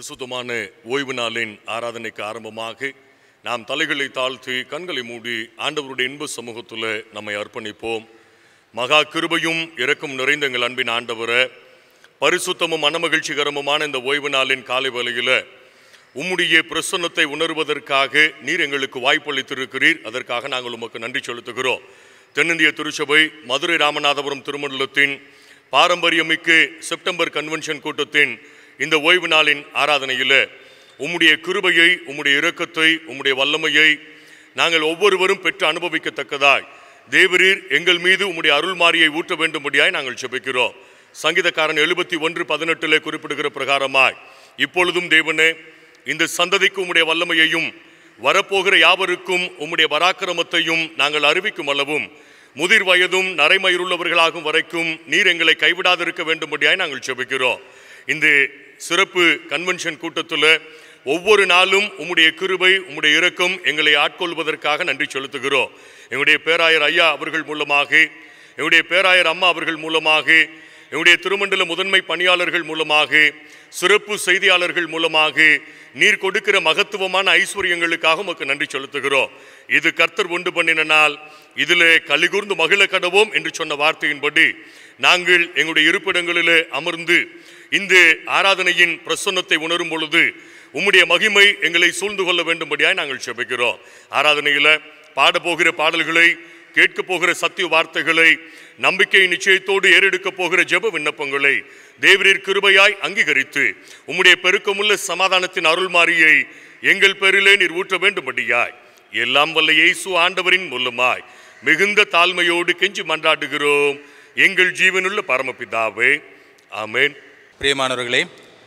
பரிசுத்தமான ஓய்வு நாளின் ஆராதனைக்கு ஆரம்பமாக நாம் தலைகளை தாழ்த்தி கண்களை மூடி ஆண்டவருடைய இன்ப சமூகத்தில் நம்மை அர்ப்பணிப்போம் மகா கிருபையும் இரக்கம் நிறைந்த எங்கள் அன்பின் ஆண்டவரை பரிசுத்தமும் மனமகிழ்ச்சிகரமுமான இந்த ஓய்வு நாளின் காலை வேளையில் உம்முடைய பிரசன்னத்தை உணர்வதற்காக நீர் எங்களுக்கு வாய்ப்பளித்திருக்கிறீர் அதற்காக நாங்கள் உமக்கு நன்றி செலுத்துகிறோம் தென்னிந்திய திருச்சபை மதுரை ராமநாதபுரம் திருமண்டலத்தின் பாரம்பரியமிக்கு செப்டம்பர் கன்வென்ஷன் கூட்டத்தின் இந்த ஓய்வு நாளின் ஆராதனையில் உம்முடைய கிருபையை உம்முடைய இரக்கத்தை உம்முடைய வல்லமையை நாங்கள் ஒவ்வொருவரும் பெற்று அனுபவிக்கத்தக்கதாய் தேவரீர் எங்கள் மீது உம்முடைய அருள்மாரியை ஊற்ற வேண்டும்படியாய் நாங்கள் செபிக்கிறோம் சங்கீதக்காரன் எழுபத்தி ஒன்று பதினெட்டில் குறிப்பிடுகிற பிரகாரமாய் இப்பொழுதும் தேவனே இந்த சந்ததிக்கு உம்முடைய வல்லமையையும் வரப்போகிற யாவருக்கும் உம்முடைய பராக்கிரமத்தையும் நாங்கள் அறிவிக்கும் அளவும் முதிர் வயதும் நரைமயிருள்ளவர்களாகும் வரைக்கும் நீர் எங்களை கைவிடாதிருக்க வேண்டும்படியாய் நாங்கள் செபிக்கிறோம் இந்த சிறப்பு கன்வென்ஷன் கூட்டத்தில் ஒவ்வொரு நாளும் உம்முடைய கிருபை உம்முடைய இரக்கம் எங்களை ஆட்கொள்வதற்காக நன்றி செலுத்துகிறோம் எங்களுடைய பேராயர் ஐயா அவர்கள் மூலமாக எங்களுடைய பேராயர் அம்மா அவர்கள் மூலமாக எங்களுடைய திருமண்டல முதன்மை பணியாளர்கள் மூலமாக சிறப்பு செய்தியாளர்கள் மூலமாக நீர் கொடுக்கிற மகத்துவமான ஐஸ்வர்யங்களுக்காக உமக்கு நன்றி செலுத்துகிறோம் இது கர்த்தர் உண்டு பண்ணின நாள் இதிலே கலிகூர்ந்து மகிழ கடவோம் என்று சொன்ன வார்த்தையின்படி நாங்கள் எங்களுடைய இருப்பிடங்களிலே அமர்ந்து இந்த ஆராதனையின் பிரசன்னத்தை உணரும் பொழுது உம்முடைய மகிமை எங்களை சூழ்ந்து கொள்ள வேண்டும்படியாய் நாங்கள் செபிக்கிறோம் ஆராதனையில் பாடப்போகிற பாடல்களை கேட்க போகிற சத்திய வார்த்தைகளை நம்பிக்கை நிச்சயத்தோடு ஏறெடுக்க போகிற ஜெப விண்ணப்பங்களை தேவரீர் கிருபையாய் அங்கீகரித்து உம்முடைய பெருக்கமுள்ள சமாதானத்தின் அருள்மாரியை எங்கள் பேரிலே நீர் ஊற்ற வேண்டும்படியாய் எல்லாம் வல்ல இயேசு ஆண்டவரின் மூலமாய் மிகுந்த தாழ்மையோடு கெஞ்சி மன்றாடுகிறோம் எங்கள் ஜீவனுள்ள பரமபிதாவே ஆமென் பிரியமானவர்களே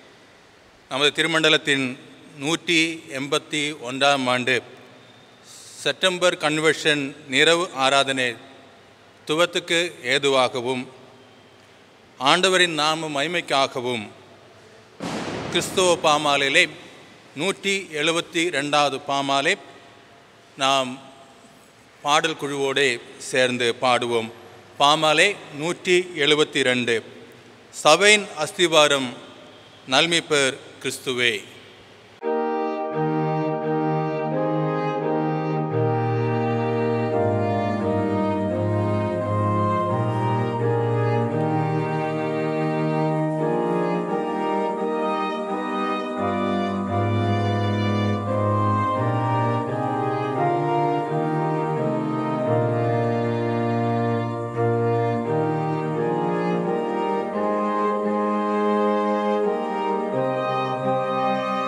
நமது திருமண்டலத்தின் நூற்றி எண்பத்தி ஒன்றாம் ஆண்டு செப்டம்பர் கன்வென்ஷன் நிறைவு ஆராதனை துவத்துக்கு ஏதுவாகவும் ஆண்டவரின் நாம மகிமைக்காகவும் கிறிஸ்துவ பாமாலிலே நூற்றி எழுபத்தி ரெண்டாவது பாமாலே நாம் பாடல் குழுவோடே சேர்ந்து பாடுவோம் பாமாலே நூற்றி எழுபத்தி ரெண்டு சபையின் அஸ்திவாரம் நல்மிப்பர் கிறிஸ்துவே ஆ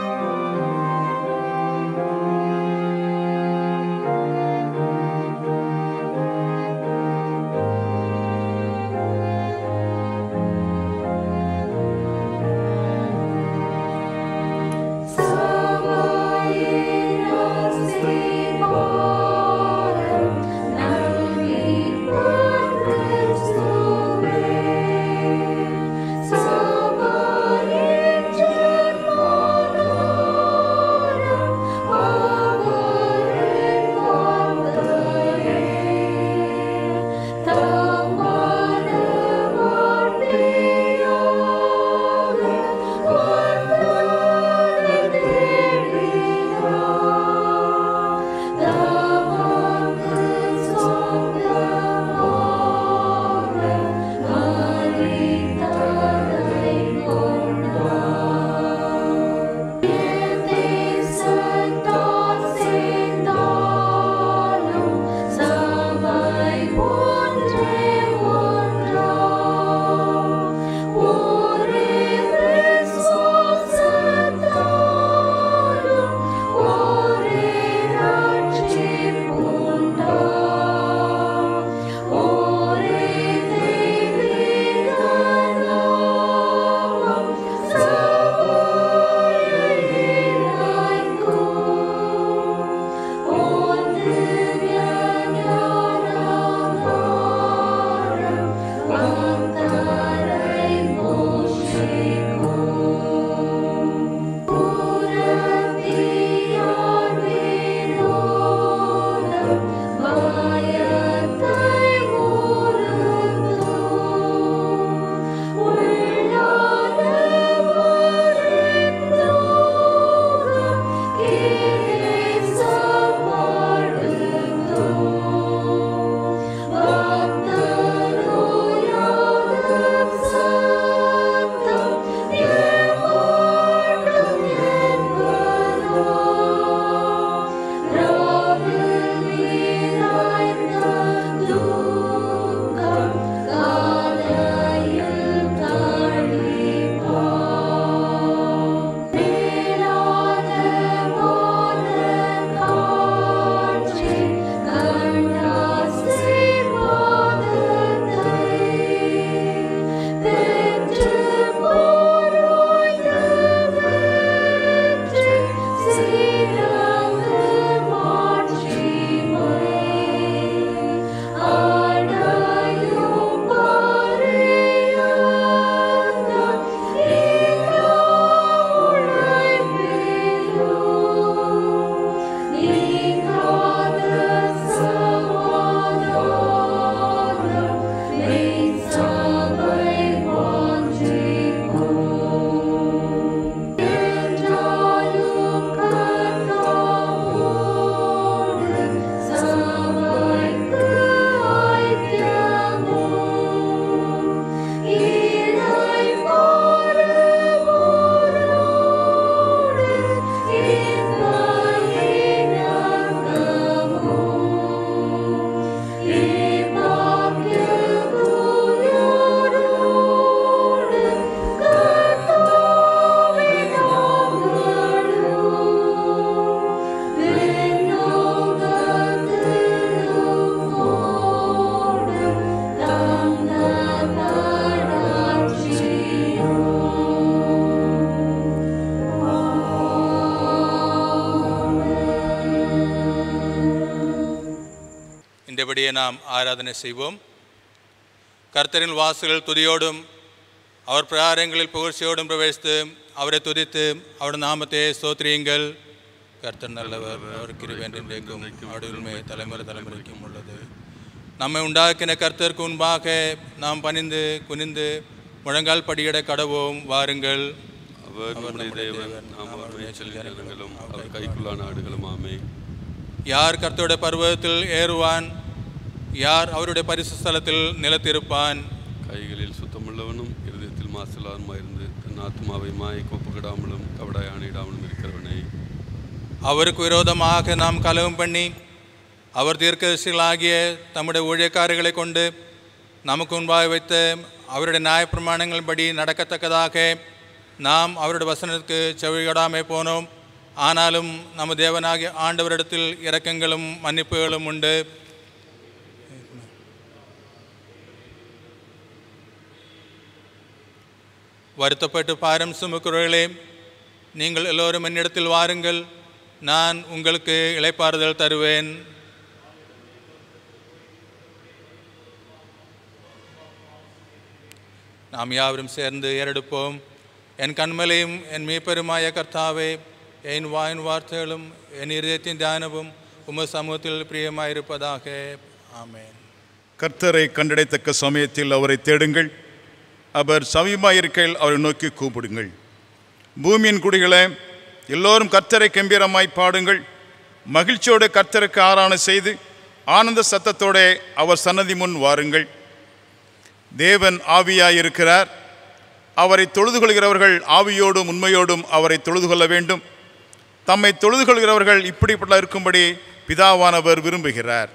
இந்தபடியே நாம் ஆராதனை செய்வோம் கர்த்தரின் வாசல்கள் துதியோடும் அவர் பிரகாரங்களில் புகழ்ச்சியோடும் பிரவேசித்து அவரை துதித்து அவருடைய நாமத்தை ஸ்தோத்திரியுங்கள் கர்த்தர் நல்லவர் அவர் கிருவேன்றைக்கும் அவருடைய உண்மை தலைமுறை தலைமுறைக்கும் உள்ளது நம்மை உண்டாக்கின கர்த்தருக்கு முன்பாக நாம் பணிந்து குனிந்து முழங்கால் படியிட கடவோம் வாருங்கள் அவர் நம்முடைய தேவன் நாம் அவர் மேய்ச்சல் ஜனங்களும் அவர் கைக்குள்ளா நாடுகளும் ஆமே யார் கர்த்தருடைய பர்வதத்தில் ஏறுவான் யார் அவருடைய பரிசு ஸ்தலத்தில் நிலத்திருப்பான் கைகளில் சுத்தமுள்ளவனும் இருதயத்தில் மாசில்லாருமாயிருந்து தன் ஆத்மாவை மாயை கோப்புக்கிடாமலும் கவடாய் ஆணையிடாமலும் இருக்கிறவனே அவருக்கு விரோதமாக நாம் கலகம் பண்ணி அவர் தீர்க்கதரிசிகளாகிய தம்முடைய ஊழியக்காரர்களை கொண்டு நமக்கு முன்பாக வைத்த அவருடைய நியாயப்பிரமாணங்களின்படி நடக்கத்தக்கதாக நாம் அவருடைய வசனத்துக்கு செவிகடாமே போனோம் ஆனாலும் நம்ம தேவனாகிய ஆண்டவரிடத்தில் இரக்கங்களும் மன்னிப்புகளும் உண்டு வருத்தப்பட்டு பாரம் சுமக்கிறவர்களே நீங்கள் எல்லோரும் என்னிடத்தில் வாருங்கள் நான் உங்களுக்கு இளைப்பாறுதல் தருவேன் நாம் யாவரும் சேர்ந்து ஏறெடுப்போம் என் கண்மலையும் என் மீப்பெருமாய கர்த்தாவே என் வாயின் வார்த்தைகளும் என் இருதயத்தின் தியானமும் உமது சமூகத்தில் பிரியமாயிருப்பதாக ஆமென் கர்த்தரை கண்டடைத்தக்க சமயத்தில் அவரை தேடுங்கள் அவர் சமீபமாயிருக்கையில் அவரை நோக்கி கூப்பிடுங்கள் பூமியின் குடிகளே எல்லோரும் கர்த்தரை கம்பீரமாய் பாடுங்கள் மகிழ்ச்சியோடு கர்த்தருக்கு ஆராதனை செய்து ஆனந்த சத்தத்தோட அவர் சன்னதி முன் வாருங்கள் தேவன் ஆவியாயிருக்கிறார் அவரை தொழுது கொள்கிறவர்கள் ஆவியோடும் உண்மையோடும் அவரை தொழுது கொள்ள வேண்டும் தம்மை தொழுது கொள்கிறவர்கள் இப்படிப்பட்ட இருக்கும்படி பிதாவானவர் விரும்புகிறார்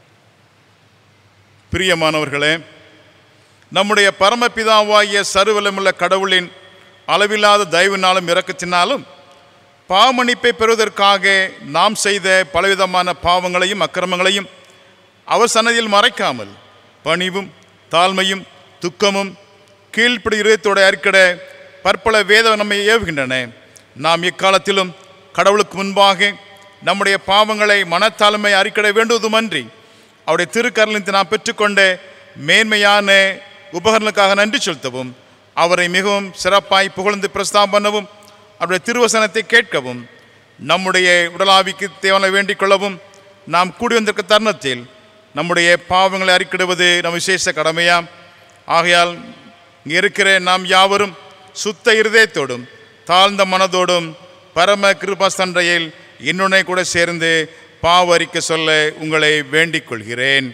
பிரியமானவர்களே நம்முடைய பரமபிதாவாகிய சருவலமுள்ள கடவுளின் அளவில்லாத தயவினாலும் இரக்கத்தினாலும் பாவமன்னிப்பை பெறுவதற்காக நாம் செய்த பலவிதமான பாவங்களையும் அக்கிரமங்களையும் அவர் சன்னதியில் மறைக்காமல் பணிவும் தாழ்மையும் துக்கமும் கீழ்ப்படி இதயத்தோட அறிக்கட பற்பல வேதம் நம்மை ஏவுகின்றன நாம் இக்காலத்திலும் கடவுளுக்கு முன்பாக நம்முடைய பாவங்களை மனத்தாழ்மை அறிக்கட வேண்டுவதுமன்றி அவருடைய திருக்கரலிருந்து நாம் பெற்றுக்கொண்ட மேன்மையான உபகரணங்களுக்காக நன்றி செலுத்தவும் அவரை மிகவும் சிறப்பாய் புகழ்ந்து பிரஸ்தாபம் பண்ணவும் அவருடைய திருவசனத்தை கேட்கவும் நம்முடைய உடலாவிக்கு தேவனை வேண்டிக் கொள்ளவும் நாம் கூடி வந்திருக்க தருணத்தில் நம்முடைய பாவங்களை அறிக்கிடுவது நம் விசேஷ கடமையாம் ஆகையால் இங்கே இருக்கிற நாம் யாவரும் சுத்த இருதயத்தோடும் தாழ்ந்த மனதோடும் பரம கிருபாசண்டையில் என்னுடனே கூட சேர்ந்து பாவரிக்க சொல்ல உங்களை வேண்டிக் கொள்கிறேன்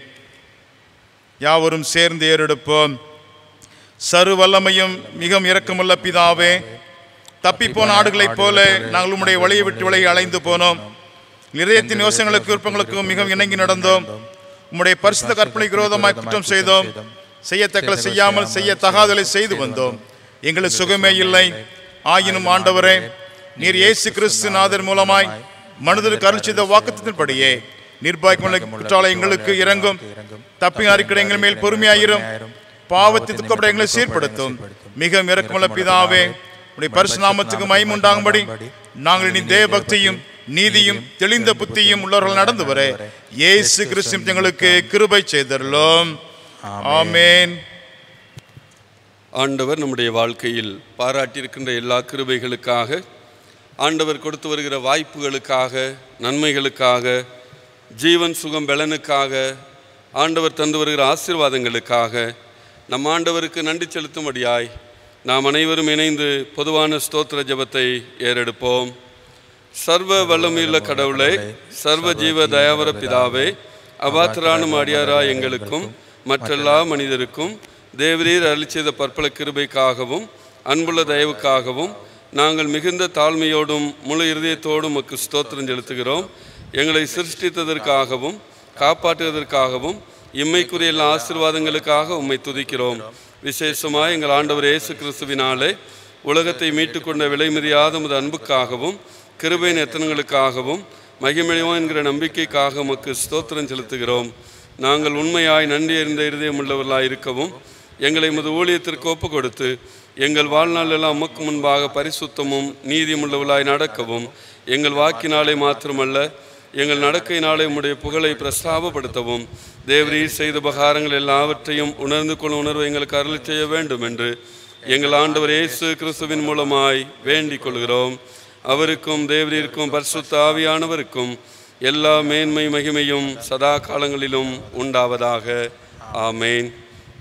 யாவரும் சேர்ந்து ஏறெடுப்போம் சரு வல்லமையும் மிகவும் இரக்கமுள்ள பிதாவே தப்பிப்போன ஆடுகளைப் போல நாங்கள் உம்முடைய வழியை விட்டு விலகி அலைந்து போனோம் இதயத்தின் யோசனைகளுக்கும் விருப்பங்களுக்கும் மிகவும் இணங்கி நடந்தோம் உம்முடைய பரிசுத்த கற்பனைக்கு விரோதமாய் குற்றம் செய்தோம் செய்யத்தக்கல செய்யாமல் செய்யத்தகாதலை செய்து வந்தோம் எங்களுக்கு சுகமே இல்லை ஆயினும் ஆண்டவரே நீர் இயேசு கிறிஸ்து நாதர் மூலமாய் மனிதருக்கு அருள் செய்த வாக்குத்தின்படியே நிர்பாய்க்குள்ள குற்றால எங்களுக்கு இறங்கும் தப்பி அறிக்கை எங்கள் மேல் பொறுமையாயிரும் பாவத்தை துக்கப்பட எங்களை சீர்படுத்தும் மிக இறக்கமுள்ள பிதாவே உடைய பரிசுநாமத்துக்கு மைமுண்டாகும்படி நாங்கள் இனி தேவ பக்தியும் நீதியும் தெளிந்த புத்தியும் உள்ளவர்கள் நடந்து வர இயேசு கிறிஸ்து எங்களுக்கு கிருபை செய்தருளோம் ஆமென் ஆண்டவர் நம்முடைய வாழ்க்கையில் பாராட்டியிருக்கின்ற எல்லா கிருபைகளுக்காக ஆண்டவர் கொடுத்து வருகிற வாய்ப்புகளுக்காக நன்மைகளுக்காக ஜீவன் சுகம் பலனுக்காக ஆண்டவர் தந்து வருகிற ஆசீர்வாதங்களுக்காக நம் ஆண்டவருக்கு நன்றி செலுத்தும்படியாய் நாம் அனைவரும் இணைந்து பொதுவான ஸ்தோத்திர ஜெபத்தை ஏறெடுப்போம் சர்வ வல்லமையுள்ள கடவுளை சர்வ ஜீவ தயாவர பிதாவே அபாத்திரானும் அடியாரா எங்களுக்கும் மற்றெல்லா மனிதருக்கும் தேவரீர் அருளிச் செய்த பற்பல கிருபைக்காகவும் அன்புள்ள தயவுக்காகவும் நாங்கள் மிகுந்த தாழ்மையோடும் முழு இருதயத்தோடும் உமக்கு ஸ்தோத்திரம் செலுத்துகிறோம் எங்களை சிருஷ்டித்ததற்காகவும் காப்பாற்றுவதற்காகவும் இம்மைக்குரிய எல்லா ஆசீர்வாதங்களுக்காக உம்மை துதிக்கிறோம் விசேஷமாக எங்கள் ஆண்டவர் இயேசு கிறிஸ்துவினாலே உலகத்தை மீட்டுக்கொண்ட விலைமதியாத உமது அன்புக்காகவும் கிருபையின் எத்தனங்களுக்காகவும் மகிமையோம் என்கிற நம்பிக்கைக்காக உமக்கு ஸ்தோத்திரம் செலுத்துகிறோம் நாங்கள் உண்மையாய் நன்றி அறிந்த இருதயம் உள்ளவர்களாய் இருக்கவும் எங்களை உமது ஊழியத்திற்கு ஒப்பு கொடுத்து எங்கள் வாழ்நாளெல்லாம் உமக்கு முன்பாக பரிசுத்தமும் நீதியும் உள்ளவர்களாய் நடக்கவும் எங்கள் வாக்கினாலே மாத்திரமல்ல எங்கள் நடக்கையினாலே உம்முடைய புகழை பிரஸ்தாபப்படுத்தவும் தேவரீர் செய்த உபகாரங்கள் எல்லாவற்றையும் உணர்ந்து கொள்ளும் உணர்வை எங்களுக்கு அருள் செய்ய வேண்டும் என்று எங்கள் ஆண்டவர் இயேசு கிறிஸ்துவின் மூலமாய் வேண்டிக் கொள்கிறோம் அவருக்கும் தேவரீருக்கும் பரிசுத்த ஆவியானவருக்கும் எல்லா மேன்மை மகிமையும் சதா காலங்களிலும் உண்டாவதாக ஆமேன்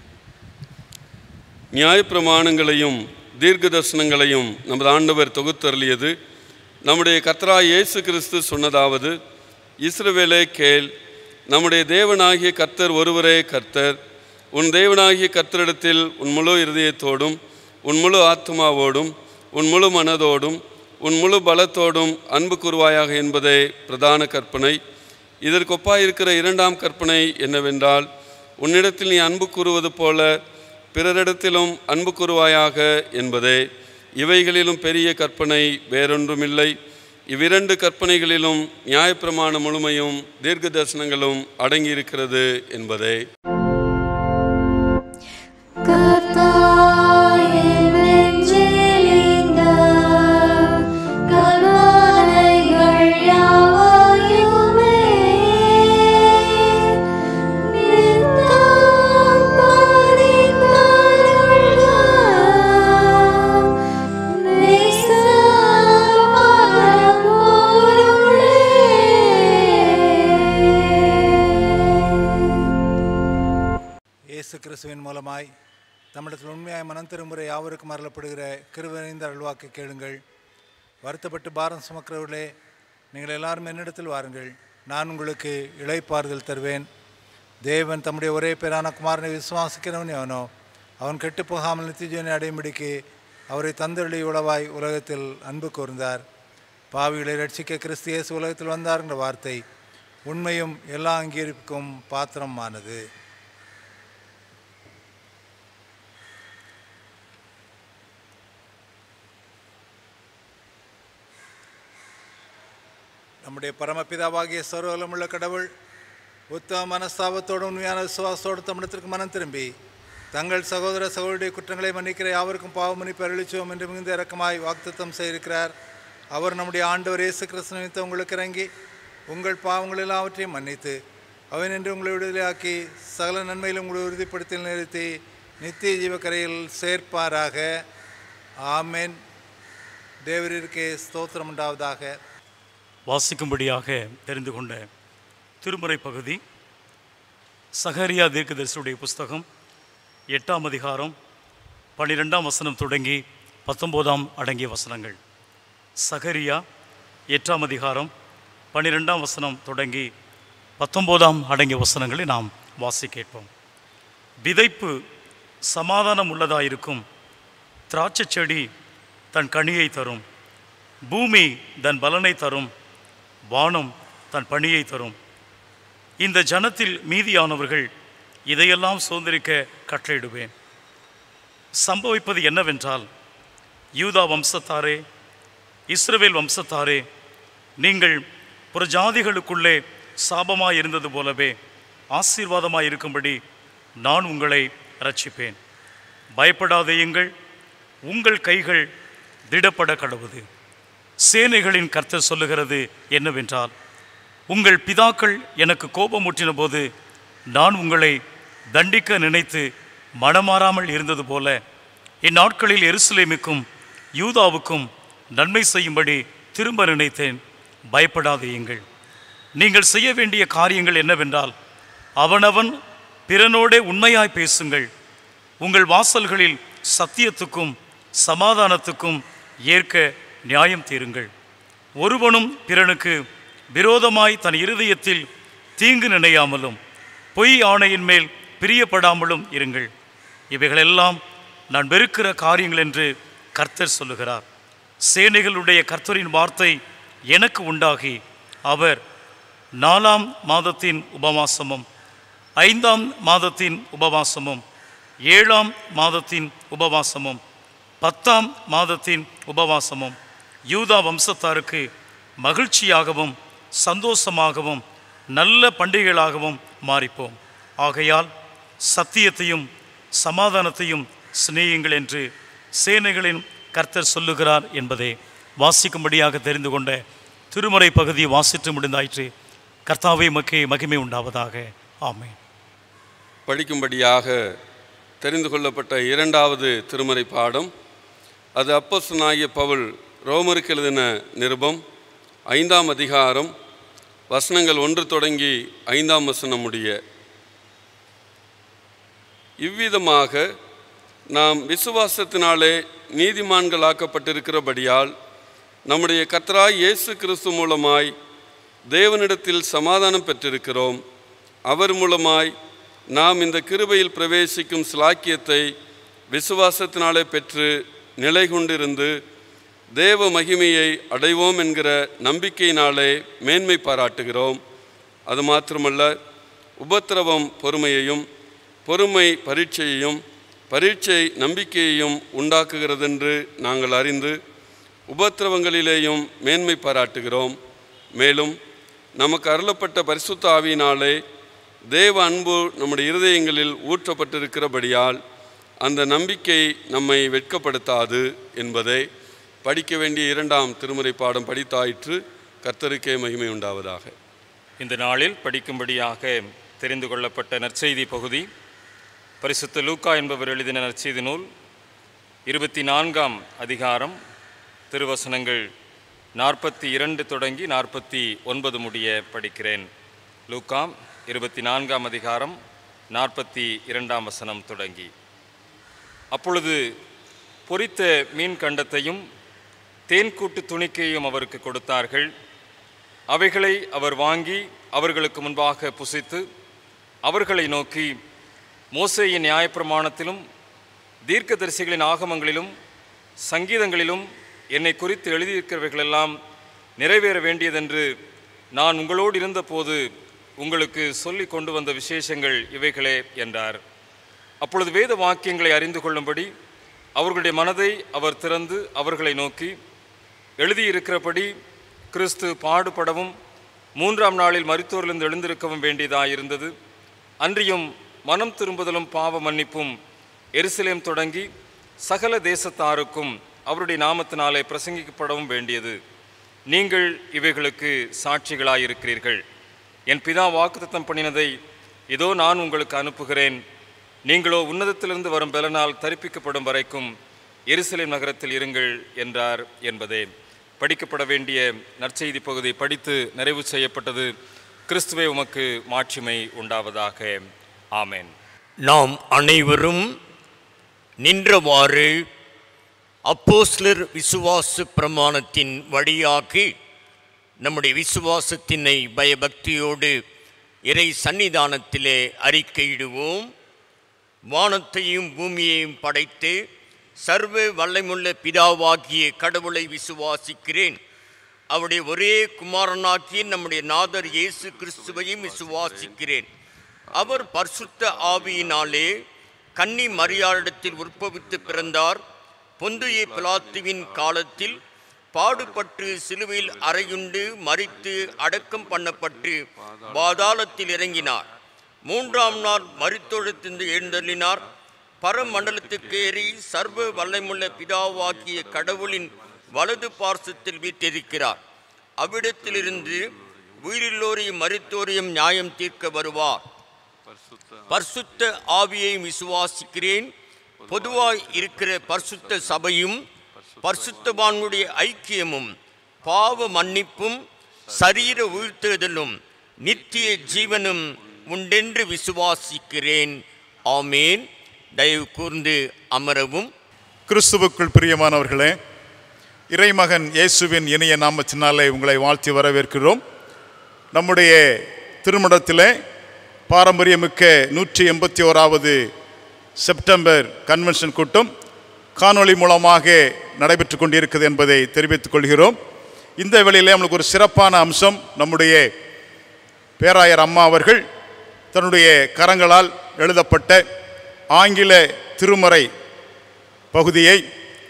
நியாயப்பிரமாணங்களையும் தீர்க்க தரிசனங்களையும் நமது ஆண்டவர் தொகுத்தருளியது நம்முடைய கர்த்தராய் இயேசு கிறிஸ்து சொன்னதாவது இஸ்ரவேலே கேள் நம்முடைய தேவனாகிய கர்த்தர் ஒருவரே கர்த்தர் உன் தேவனாகிய கர்த்தரிடத்தில் உன் முழு இருதயத்தோடும் உன் முழு ஆத்மாவோடும் உன் முழு மனதோடும் உன் முழு பலத்தோடும் அன்பு கூறுவாயாக என்பதே பிரதான கற்பனை இதற்கு ஒப்பாயிருக்கிற இரண்டாம் கற்பனை என்னவென்றால் உன்னிடத்தில் நீ அன்பு கூறுவது போல பிறரிடத்திலும் அன்பு கூறுவாயாக என்பதே இவைகளிலும் பெரிய கற்பனை வேறொன்றுமில்லை இவ்விரண்டு கற்பனைகளிலும் நியாயப்பிரமாண முழுமையும் தீர்க்க தரிசனங்களும் அடங்கியிருக்கிறது என்பதே கர்த்தாயின் நெஞ்சிலிந்த கல்வானைகள் யாவையுமே நித்தம் படித்தருள்க. நேசமரபொருளே. இயேசு கிறிஸ்துவின் மூலமாய் தமிழத்தில் உண்மையாய் மனம் திரும்புகிற யாவருக்கும் அருளப்படுகிற கிருவினைந்த அருள்வாக்கு கேளுங்கள் வருத்தப்பட்டு பாரம் சுமக்கிறவர்களே நீங்கள் எல்லாரும் என்னிடத்தில் வாருங்கள் நான் உங்களுக்கு இளைப்பாறுதல் தருவேன் தேவன் தம்முடைய ஒரே பேரான குமாரனை விசுவாசிக்கிறவன் எவனோ அவன் கெட்டுப் போகாமல் நித்திஜீவனை அடையும்படிக்கு அவரை தந்தருளி உளவாய் உலகத்தில் அன்பு கூர்ந்தார் பாவிகளை ரட்சிக்க கிறிஸ்து இயேசு உலகத்தில் வந்தார் என்ற வார்த்தை உண்மையும் எல்லா அங்கீகரிப்புக்கும் பாத்திரமானது நம்முடைய பரமபிதாவாகிய சர்வலமுள்ள கடவுள் உத்தம மனஸ்தாபத்தோடு உண்மையான விசுவாசத்தோடு தமிழத்திற்கு மனம் திரும்பி தங்கள் சகோதர சகோதரிய குற்றங்களை மன்னிக்கிற யாவருக்கும் பாவ மன்னிப்பு அருளிச்சுவோம் என்று மிகுந்த இரக்கமாய் வாக்குத்தத்தம் செய்திருக்கிறார் அவர் நம்முடைய ஆண்டவர் இயேசு கிறிஸ்து நிமித்தம் உங்களுக்கு இறங்கி உங்கள் பாவங்கள் எல்லாவற்றையும் மன்னித்து அவன் என்று உங்களை விடுதலையாக்கி சகல நன்மையிலும் உங்களை உறுதிப்படுத்தி நிறுத்தி நித்திய ஜீவக்கரையில் சேர்ப்பாராக ஆமென் தேவரிற்கே ஸ்தோத்திரம் உண்டாவதாக வாசிக்கும்படியாக தெரிந்து கொண்ட திருமுறை பகுதி சகரியா தீர்க்கதரிசியுடைய புஸ்தகம் எட்டாம் அதிகாரம் பன்னிரெண்டாம் வசனம் தொடங்கி பத்தொம்போதாம் அடங்கிய வசனங்கள் சகரியா எட்டாம் அதிகாரம் பன்னிரெண்டாம் வசனம் தொடங்கி பத்தொம்போதாம் அடங்கிய வசனங்களை நாம் வாசி கேட்போம் விதைப்பு சமாதானம் உள்ளதாயிருக்கும் திராட்சைச் செடி தன் கனியை தரும் பூமி தன் பலனை தரும் வானம் தன் பணியை தரும் இந்த ஜனத்தில் மீதியானவர்கள் இதையெல்லாம் சுதந்திரிக்க கட்டளையிடுவேன் சம்பவிப்பது என்னவென்றால் யூதா வம்சத்தாரே இஸ்ரவேல் வம்சத்தாரே நீங்கள் புறஜாதிகளுக்குள்ளே சாபமாய் இருந்தது போலவே ஆசீர்வாதமாய் இருக்கும்படி நான் உங்களை ரட்சிப்பேன் பயப்படாதேயுங்கள் உங்கள் கைகள் திடப்பட கடவுது சேனைகளின் கர்த்தர் சொல்லுகிறது என்னவென்றால் உங்கள் பிதாக்கள் எனக்கு கோபமூட்டின போது நான் உங்களை தண்டிக்க நினைத்து மனமாறாமல் இருந்தது போல இந்நாட்களில் எருசலேமுக்கும் யூதாவுக்கும் நன்மை செய்யும்படி திரும்ப நினைத்தேன் பயப்படாதேயுங்கள் நீங்கள் செய்ய வேண்டிய காரியங்கள் என்னவென்றால் அவனவன் பிறனோடே உண்மையாய் பேசுங்கள் உங்கள் வாசல்களில் சத்தியத்துக்கும் சமாதானத்துக்கும் ஏற்க நியாயம் தீருங்கள் ஒருவனும் பிறனுக்கு விரோதமாய் தன் இருதயத்தில் தீங்கு நினையாமலும் பொய் ஆணையின் மேல் பிரியப்படாமலும் இருங்கள் இவைகளெல்லாம் நான் வெறுக்கிற காரியங்கள் என்று கர்த்தர் சொல்லுகிறார் சேனைகளுடைய கர்த்தரின் வார்த்தை எனக்கு உண்டாகி அவர் நாலாம் மாதத்தின் உபவாசமும் ஐந்தாம் மாதத்தின் உபவாசமும் ஏழாம் மாதத்தின் உபவாசமும் பத்தாம் மாதத்தின் உபவாசமும் யூதா வம்சத்தாருக்கு மகிழ்ச்சியாகவும் சந்தோஷமாகவும் நல்ல பண்டிகைகளாகவும் மாறிப்போம் ஆகையால் சத்தியத்தையும் சமாதானத்தையும் சிநேகியுங்கள் என்று சேனைகளின் கர்த்தர் சொல்லுகிறார் என்பதை வாசிக்கும்படியாக தெரிந்து கொண்ட திருமறை பகுதியை வாசித்து முடிந்தாயிற்று கர்த்தாவே மக்கே மகிமை உண்டாவதாக ஆமென் படிக்கும்படியாக தெரிந்து கொள்ளப்பட்ட இரண்டாவது திருமறை பாடம் அது அப்போஸ்தலனாகிய பவுல் ரோமருக்கு எழுதின நிருபம் ஐந்தாம் அதிகாரம் வசனங்கள் ஒன்று தொடங்கி ஐந்தாம் வசனம் முடிய இவ்விதமாக நாம் விசுவாசத்தினாலே நீதிமான்களாக்கப்பட்டிருக்கிறபடியால் நம்முடைய கர்த்தராய் இயேசு கிறிஸ்து மூலமாய் தேவனிடத்தில் சமாதானம் பெற்றிருக்கிறோம் அவர் மூலமாய் நாம் இந்த கிருபையில் பிரவேசிக்கும் சிலாக்கியத்தை விசுவாசத்தினாலே பெற்று நிலை கொண்டிருந்து தேவ மகிமையை அடைவோம் என்கிற நம்பிக்கையினாலே மேன்மை பாராட்டுகிறோம் அது மாத்திரமல்ல உபத்திரவம் பொறுமையையும் பொறுமை பரீட்சையையும் பரீட்சை நம்பிக்கையையும் உண்டாக்குகிறதென்று நாங்கள் அறிந்து உபத்திரவங்களிலேயும் மேன்மை பாராட்டுகிறோம் மேலும் நமக்கு அருளப்பட்ட பரிசுத்த ஆவியினாலே தேவ அன்பு நம்முடைய இருதயங்களில் ஊற்றப்பட்டிருக்கிறபடியால் அந்த நம்பிக்கை நம்மை வெட்கப்படுத்தாது என்பதை படிக்க வேண்டிய இரண்டாம் திருமுறை பாடம் படித்தாயிற்று கர்த்தருக்கே மகிமை உண்டாவதாக இந்த நாளில் படிக்கும்படியாக தெரிந்து கொள்ளப்பட்ட நற்செய்தி பகுதி பரிசுத்த லூக்கா என்பவர் எழுதின நற்செய்தி நூல் இருபத்தி நான்காம் அதிகாரம் திருவசனங்கள் நாற்பத்தி இரண்டு தொடங்கி நாற்பத்தி ஒன்பது முடிய படிக்கிறேன் லூக்கா இருபத்தி நான்காம் அதிகாரம் நாற்பத்தி இரண்டாம் வசனம் தொடங்கி அப்பொழுது பொரித்த மீன் கண்டத்தையும் தேன்கூட்டு துணிக்கையும் அவருக்கு கொடுத்தார்கள் அவைகளை அவர் வாங்கி அவர்களுக்கு முன்பாக புசித்து அவர்களை நோக்கி மோசேயின் நியாயப்பிரமாணத்திலும் தீர்க்கதரிசிகளின் ஆகமங்களிலும் சங்கீதங்களிலும் என்னை குறித்து எழுதியிருக்கிறவைகளெல்லாம் நிறைவேற வேண்டியதென்று நான் உங்களோடு இருந்தபோது உங்களுக்கு சொல்லி கொண்டு வந்த விசேஷங்கள் இவைகளே என்றார் அப்பொழுது வேத வாக்கியங்களை அறிந்து கொள்ளும்படி அவர்களுடைய மனதை அவர் திறந்து அவர்களை நோக்கி எழுதியிருக்கிறபடி கிறிஸ்து பாடுபடவும் மூன்றாம் நாளில் மரித்தோரிலிருந்து எழுந்திருக்கவும் வேண்டியதாயிருந்தது அன்றியும் மனம் திரும்புதலும் பாவ மன்னிப்பும் எருசலேம் தொடங்கி சகல தேசத்தாருக்கும் அவருடைய நாமத்தினாலே பிரசங்கிக்கப்படவும் வேண்டியது நீங்கள் இவைகளுக்கு சாட்சிகளாயிருக்கிறீர்கள் என் பிதா வாக்குத்தத்தம் பண்ணினதை இதோ நான் உங்களுக்கு அனுப்புகிறேன் நீங்களோ உன்னதத்திலிருந்து வரும் பலனால் தரிப்பிக்கப்படும் வரைக்கும் எருசலேம் நகரத்தில் இருங்கள் என்றார் என்பதே படிக்கப்பட வேண்டிய நற்செய்தி பகுதி படித்து நிறைவு செய்யப்பட்டது கிறிஸ்துவே உமக்கு மாட்சிமை உண்டாவதாக ஆமென் நாம் அனைவரும் நின்றவாறு அப்போஸ்லர் விசுவாச பிரமாணத்தின் வழியாக நம்முடைய விசுவாசத்தினை பயபக்தியோடு இறை சன்னிதானத்திலே அறிக்கையிடுவோம் வானத்தையும் பூமியையும் படைத்து சர்வ வல்லமுள்ள பிதாவாகிய கடவுளை விசுவாசிக்கிறேன் அவருடைய ஒரே குமாரனாகிய நம்முடைய நாதர் இயேசு கிறிஸ்துவையும் விசுவாசிக்கிறேன் அவர் பரிசுத்த ஆவியினாலே கன்னி மரியாளிடத்தில் உற்பவித்து பிறந்தார் பொந்துய பிலாத்துவின் காலத்தில் பாடுபட்டு சிலுவையில் அறையுண்டு மறித்து அடக்கம் பண்ணப்பட்டு பாதாளத்தில் இறங்கினார் மூன்றாம் நாள் மரித்தொழுத்திருந்து எழுந்தள்ளினார் பரமண்டலத்துக்கு ஏறி சர்வ வல்லமுள்ள பிதாவாகிய கடவுளின் வலது பார்சத்தில் வீற்றிருக்கிறார் அவ்விடத்திலிருந்து உயிரில்லோரையும் மரித்தோரையும் நியாயம் தீர்க்க வருவார் பரிசுத்த ஆவியை விசுவாசிக்கிறேன் பொதுவாய் இருக்கிற பரிசுத்த சபையும் பரிசுத்தவான்களுடைய ஐக்கியமும் பாவ மன்னிப்பும் சரீர உயிர்த்தெழுதலும் நித்திய ஜீவனும் உண்டென்று விசுவாசிக்கிறேன் ஆமேன் தயவு கூர்ந்து அமரவும் கிறிஸ்துவுக்குள் பிரியமானவர்களே இறைமகன் இயேசுவின் இனிய நாமத்தினாலே உங்களை வாழ்த்தி வரவேற்கிறோம் நம்முடைய திருமணத்திலே பாரம்பரியமிக்க நூற்றி எண்பத்தி ஓராவது செப்டம்பர் கன்வென்ஷன் கூட்டம் காணொளி மூலமாக நடைபெற்று கொண்டிருக்கிறது என்பதை தெரிவித்துக் கொள்கிறோம் இந்த வேளையிலே நம்மளுக்கு ஒரு சிறப்பான அம்சம் நம்முடைய பேராயர் அம்மா அவர்கள் தன்னுடைய கரங்களால் எழுதப்பட்ட ஆங்கில திருமறை பகுதியை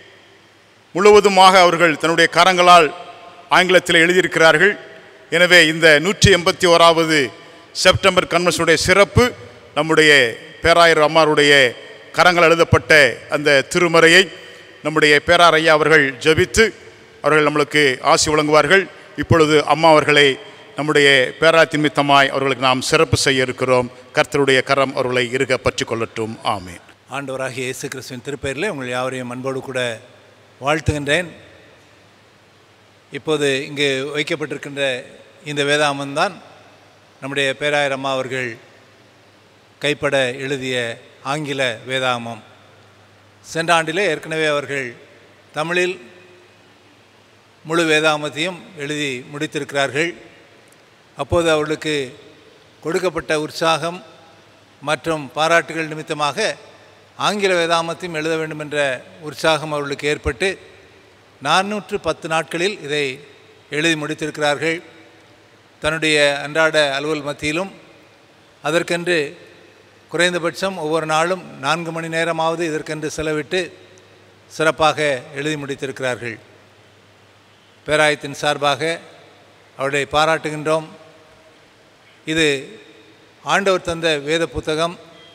முழுவதுமாக அவர்கள் தன்னுடைய கரங்களால் ஆங்கிலத்தில் எழுதியிருக்கிறார்கள் எனவே இந்த நூற்றி எண்பத்தி ஓராவது செப்டம்பர் கன்வென்ஷனுடைய சிறப்பு நம்முடைய பேராயர் அம்மாருடைய கரங்கள் எழுதப்பட்ட அந்த திருமறையை நம்முடைய பேரார் ஐயா அவர்கள் ஜெபித்து அவர்கள் நம்மளுக்கு ஆசி வழங்குவார்கள் இப்பொழுது அம்மா அவர்களை நம்முடைய பேராத்தி நிமித்தமாய் அவர்களுக்கு நாம் சிறப்பு செய்ய இருக்கிறோம் கர்த்தருடைய கரம் அவர்களை இருக பற்றி கொள்ளட்டும் ஆமேன் ஆண்டவராகிய இயேசு கிறிஸ்துவின் திருப்பெயரில் உங்கள் யாவரையும் அன்போடு கூட வாழ்த்துகின்றேன் இப்போது இங்கு வைக்கப்பட்டிருக்கின்ற இந்த வேதாமம்தான் நம்முடைய பேராயர் அம்மா அவர்கள் கைப்பட எழுதிய ஆங்கில வேதாகமம் சென்ற ஆண்டிலே ஏற்கனவே அவர்கள் தமிழில் முழு வேதாகமத்தையும் எழுதி முடித்திருக்கிறார்கள் அப்போது அவர்களுக்கு கொடுக்கப்பட்ட உற்சாகம் மற்றும் பாராட்டுகள் நிமித்தமாக ஆங்கில வேதாமத்தையும் எழுத வேண்டும் என்ற உற்சாகம் அவர்களுக்கு ஏற்பட்டு நானூற்று பத்து நாட்களில் இதை எழுதி முடித்திருக்கிறார்கள் தன்னுடைய அன்றாட அலுவல் மத்தியிலும் அதற்கென்று குறைந்தபட்சம் ஒவ்வொரு நாளும் நான்கு மணி நேரமாவது இதற்கென்று செலவிட்டு சிறப்பாக எழுதி முடித்திருக்கிறார்கள் பேராயத்தின் சார்பாக அவரை பாராட்டுகின்றோம் இது ஆண்டவர் தந்த வேத புத்தகம்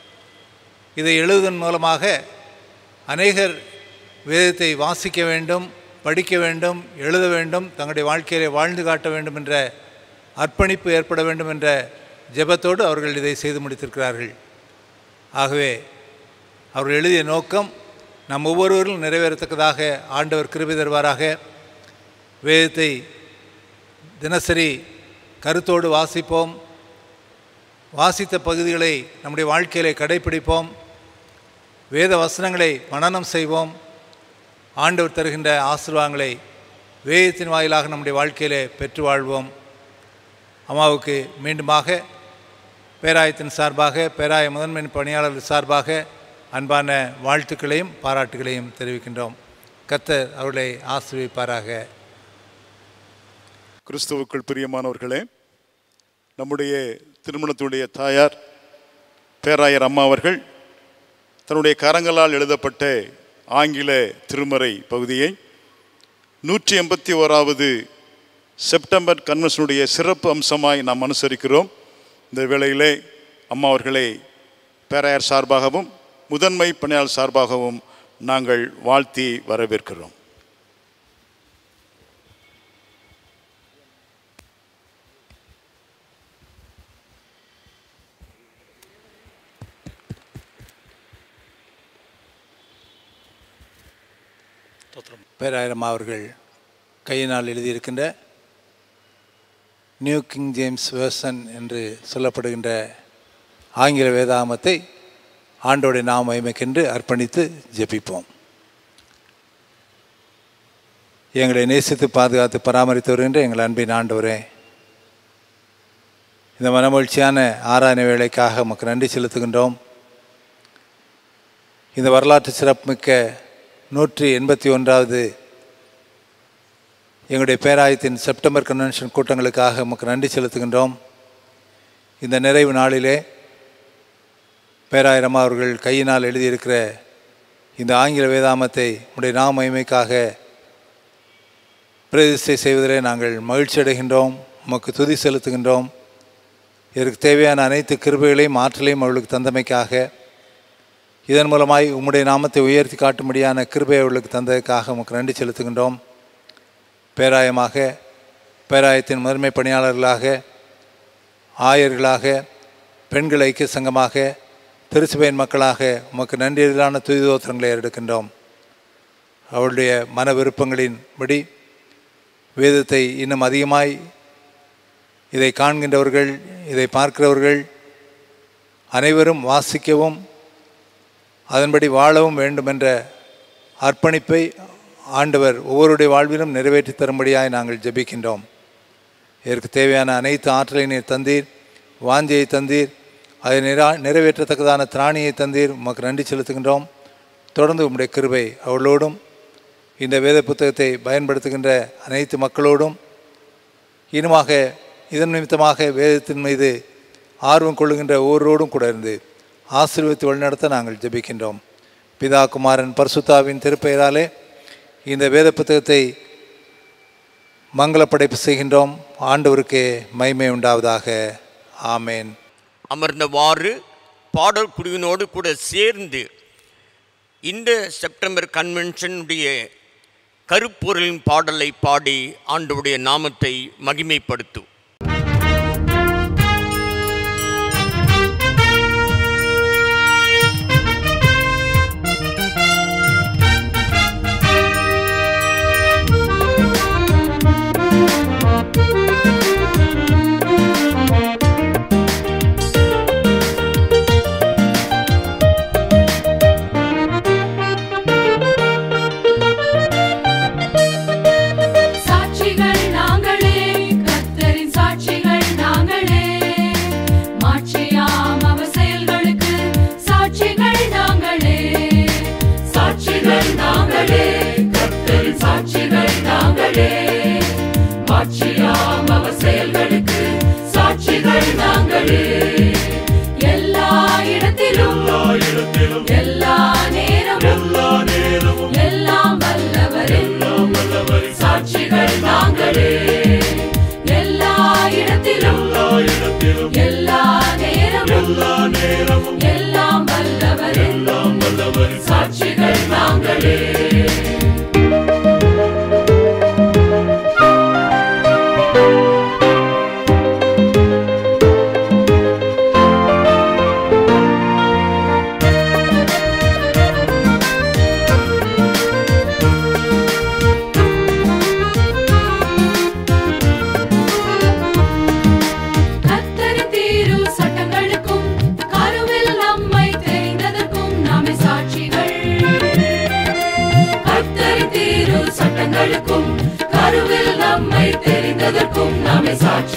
இதை எழுதுவதன் மூலமாக அநேகர் வேதத்தை வாசிக்க வேண்டும் படிக்க வேண்டும் எழுத வேண்டும் தங்களுடைய வாழ்க்கையிலே வாழ்ந்து காட்ட வேண்டும் என்ற அர்ப்பணிப்பு ஏற்பட வேண்டும் என்ற ஜெபத்தோடு அவர்கள் இதை செய்து முடித்திருக்கிறார்கள் ஆகவே அவர்கள் எழுதிய நோக்கம் நம் ஒவ்வொருவரும் நிறைவேறத்தக்கதாக ஆண்டவர் கிருபை தருவாராக வேதத்தை தினசரி கருத்தோடு வாசிப்போம் வாசித்த பகுதிகளை நம்முடைய வாழ்க்கையிலே கடைப்பிடிப்போம் வேத வசனங்களை மனனம் செய்வோம் ஆண்டவர் தருகின்ற ஆசீர்வாதங்களை வேதத்தின் வாயிலாக நம்முடைய வாழ்க்கையிலே பெற்று வாழ்வோம் அம்மாவுக்கு மீண்டுமாக பேராயத்தின் சார்பாக பேராய முதன்மை பணியாளர் சார்பாக அன்பான வாழ்த்துக்களையும் பாராட்டுகளையும் தெரிவிக்கின்றோம் கர்த்தர் அவர்களை ஆசீர்விப்பாராக கிறிஸ்துவுக்குள் பிரியமானவர்களே நம்முடைய திருமணத்துடைய தாயார் பேராயர் அம்மா அவர்கள் தன்னுடைய கரங்களால் எழுதப்பட்ட ஆங்கில திருமறை பகுதியை நூற்றி எண்பத்தி ஓராவது செப்டம்பர் கன்வென்ஷனுடைய சிறப்பு அம்சமாய் நாம் அனுசரிக்கிறோம் இந்த வேளையிலே அம்மா அவர்களை பேராயர் சார்பாகவும் முதன்மை பணியாளர் சார்பாகவும் நாங்கள் வாழ்த்தி வரவேற்கிறோம் பேராயிரம் அவர்கள் கையினால் எழுதியிருக்கின்ற நியூ கிங் ஜேம்ஸ் வேர்சன் என்று சொல்லப்படுகின்ற ஆங்கில வேதாகமத்தை ஆண்டோடைய நாம் மகிமைக்கென்று அர்ப்பணித்து ஜெபிப்போம் எங்களை நேசித்து பாதுகாத்து பராமரித்து வருகின்ற எங்கள் அன்பின் ஆண்டவரே இந்த மனமகிழ்ச்சியான ஆராதனை வேலைக்காக உமக்கு நன்றி செலுத்துகின்றோம் இந்த வரலாற்று சிறப்புமிக்க நூற்றி எண்பத்தி ஒன்றாவது எங்களுடைய பேராயத்தின் செப்டம்பர் கன்வென்ஷன் கூட்டங்களுக்காக உமக்கு நன்றி செலுத்துகின்றோம் இந்த நிறைவு நாளிலே பேராயிரமா அவர்கள் கையினால் எழுதியிருக்கிற இந்த ஆங்கில வேதாமத்தை உடைய நாம மகிமைக்காக பிரதிஷ்டை செய்வதிலே நாங்கள் மகிழ்ச்சி அடைகின்றோம் உமக்கு துதி செலுத்துகின்றோம் இதற்கு தேவையான அனைத்து கிருபைகளையும் ஆற்றலையும் அவர்களுக்கு தந்தமைக்காக இதன் மூலமாய் உம்முடைய நாமத்தை உயர்த்தி காட்டும்படியான கிருபை அவர்களுக்கு தந்ததற்காக உமக்கு நன்றி செலுத்துகின்றோம் பேராயமாக பேராயத்தின் முதன்மை பணியாளர்களாக ஆயர்களாக பெண்கள் ஐக்கிய சங்கமாக திருச்சபையின் மக்களாக உமக்கு நன்றியிலான துதிதோத்திரங்களை எடுக்கின்றோம் அவருடைய மன விருப்பங்களின்படி வேதத்தை இன்னும் அதிகமாய் இதை காண்கின்றவர்கள் இதை பார்க்கிறவர்கள் அனைவரும் வாசிக்கவும் அதன்படி வாழவும் வேண்டும் என்ற அர்ப்பணிப்பை ஆண்டவர் ஒவ்வொருடைய வாழ்விலும் நிறைவேற்றி தரும்படியாய் நாங்கள் ஜெபிக்கின்றோம் இதற்கு தேவையான அனைத்து ஆற்றலை நீர் தந்தீர் வாஞ்சியை தந்தீர் அதை நிரா நிறைவேற்றத்தக்கதான திராணியை தந்தீர் உமக்கு நன்றி செலுத்துகின்றோம் தொடர்ந்து உம்முடைய கிருபை அவளோடும் இந்த வேத புத்தகத்தை பயன்படுத்துகின்ற அனைத்து மக்களோடும் இனுமாக இதன் நிமித்தமாக வேதத்தின் மீது ஆர்வம் கொள்ளுகின்ற ஒவ்வொருவரோடும் கூட இருந்து ஆசீர்வதித்து வழிநடத்த நாங்கள் ஜெபிக்கின்றோம் பிதா குமாரன் பரிசுத்தாவின் திருப்பெயராலே இந்த வேத புத்தகத்தை மங்கள படைப்பு செய்கின்றோம் ஆண்டவருக்கே மகிமை உண்டாவதாக ஆமேன் அமர்ந்தவாறு பாடல் குழுவினோடு கூட சேர்ந்து இந்த செப்டம்பர் கன்வென்ஷனுடைய கருப்பொருளின் பாடலை பாடி ஆண்டவருடைய நாமத்தை மகிமைப்படுத்தும்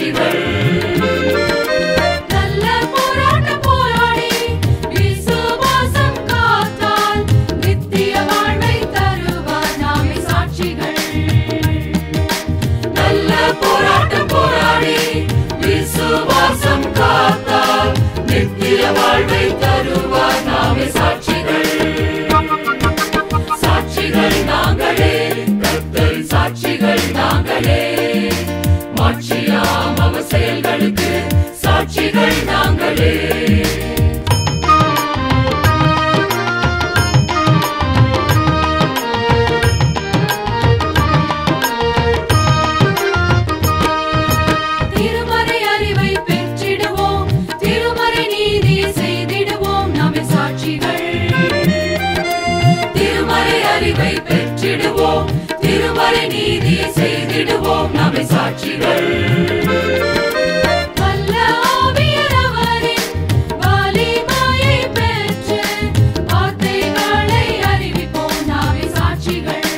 சாட்சிகள் நல்ல போராட்டம் போராடி விசுவாசம் காத்தால் நித்திய வாழ்வை தருவார் நாமே சாட்சிகள் நல்ல போராட்டம் போராடி விசுவாசம் காத்தால் நித்திய வாழ்வை தருவார் நாமே சாட்சிகள் சாட்சிகள் நாங்களே கர்த்தரின் சாட்சிகள் நாங்களே மாட்சியாம் அவர் செயல்களுக்கு சாட்சிகள் நாங்களே திருமறை அறிவை பெற்றிடுவோம் திருமறை நீதியை செய்திடுவோம் நாமே சாட்சிகள் திருமறை அறிவை பெற்றிடுவோம் திருமறை நீதியை செய்திடுவோம் நாமே சாட்சிகள் வல்ல ஆவியானவரின் வலிமையை பெற்று வார்த்தைகளை அறிவிப்போம் நாமே சாட்சிகள்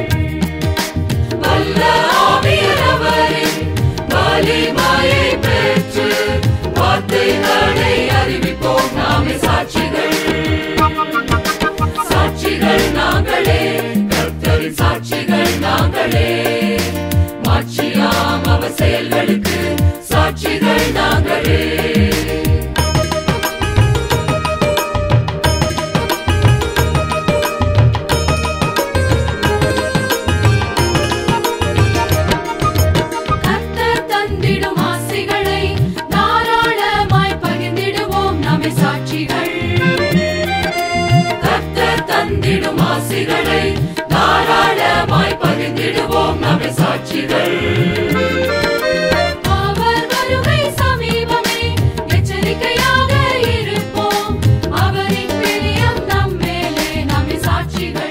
வல்ல ஆவியானவரின் வலிமையை பெற்று வார்த்தைகளை அறிவிப்போம் நாமே சாட்சிகள் சாட்சிகள் நாங்களே கர்த்தரின் சாட்சிகள் நாங்களே மாட்சியாம் அவர் செயல்களுக்கு சாட்சிகள் நாங்களே கர்த்தர் தந்திடும் ஆசைகளை தாராளமாய் பகிர்ந்திடுவோம் நாமே சாட்சிகள் கர்த்தர் தந்திடும் ஆசைகளை தாராளமாய் பகிர்ந்திடுவோம் நாமே சாட்சிகள் அவர் வருகை சமீபமே எச்சரிக்கையாக இருப்போம் அவரின் பிரியம் நம்மேலே நாமே சாட்சிகள்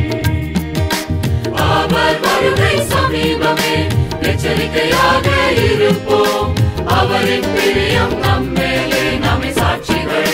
அவர் வருகை சமீபமே எச்சரிக்கையாக இருப்போம் அவரின் பிரியம் நம்மேலே நாமே சாட்சிகள்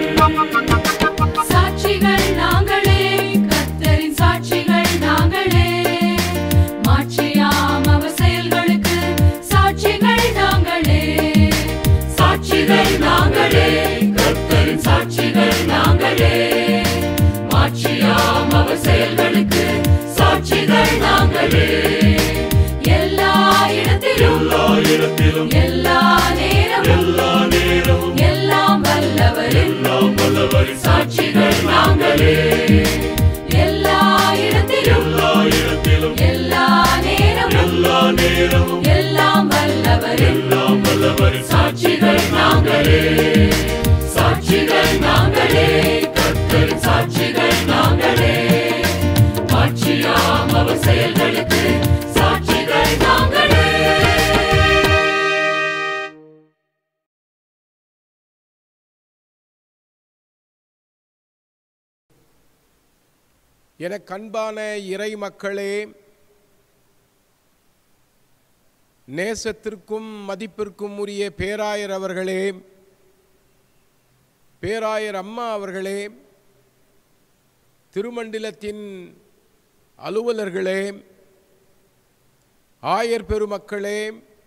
சாட்சிகள் நாங்களே கர்த்தரின் சாட்சிகள் நாங்களே மாட்சியாம் அவர் செயல்களுக்கு சாட்சிகள் நாங்களே சாட்சிகள் நாங்களே கர்த்தரின் சாட்சிகள் நாங்களே மாட்சியாம் அவர் செயல்களுக்கு சாட்சிகள் நாங்களே எல்லா இடத்திலும் எல்லா இடத்திலும் எல்லா நேரமும் எல்லா நேரமும் எல்லாம் வல்லவர் எல்லாம் வல்லவர் சாட்சிகள் நாங்களே எல்லா இடத்திலும் எல்லா இடத்திலும் எல்லா நேரமும் எல்லா நேரமும் எல்லாம் வல்லவர் எல்லாம் வல்லவர் சாட்சிகள் நாங்களே சாட்சிகள் நாங்களே கர்த்தரின் சாட்சிகள் நாங்களே மாட்சியாம் அவர் செயல்களுக்கு சாட்சிகள் நாங்களே எனக்கு அன்பான இறை மக்களே நேசத்திற்கும் மதிப்பிற்கும் உரிய பேராயர் அவர்களே பேராயர் அம்மா அவர்களே திருமண்டலத்தின் அலுவலர்களே ஆயர் பெருமக்களே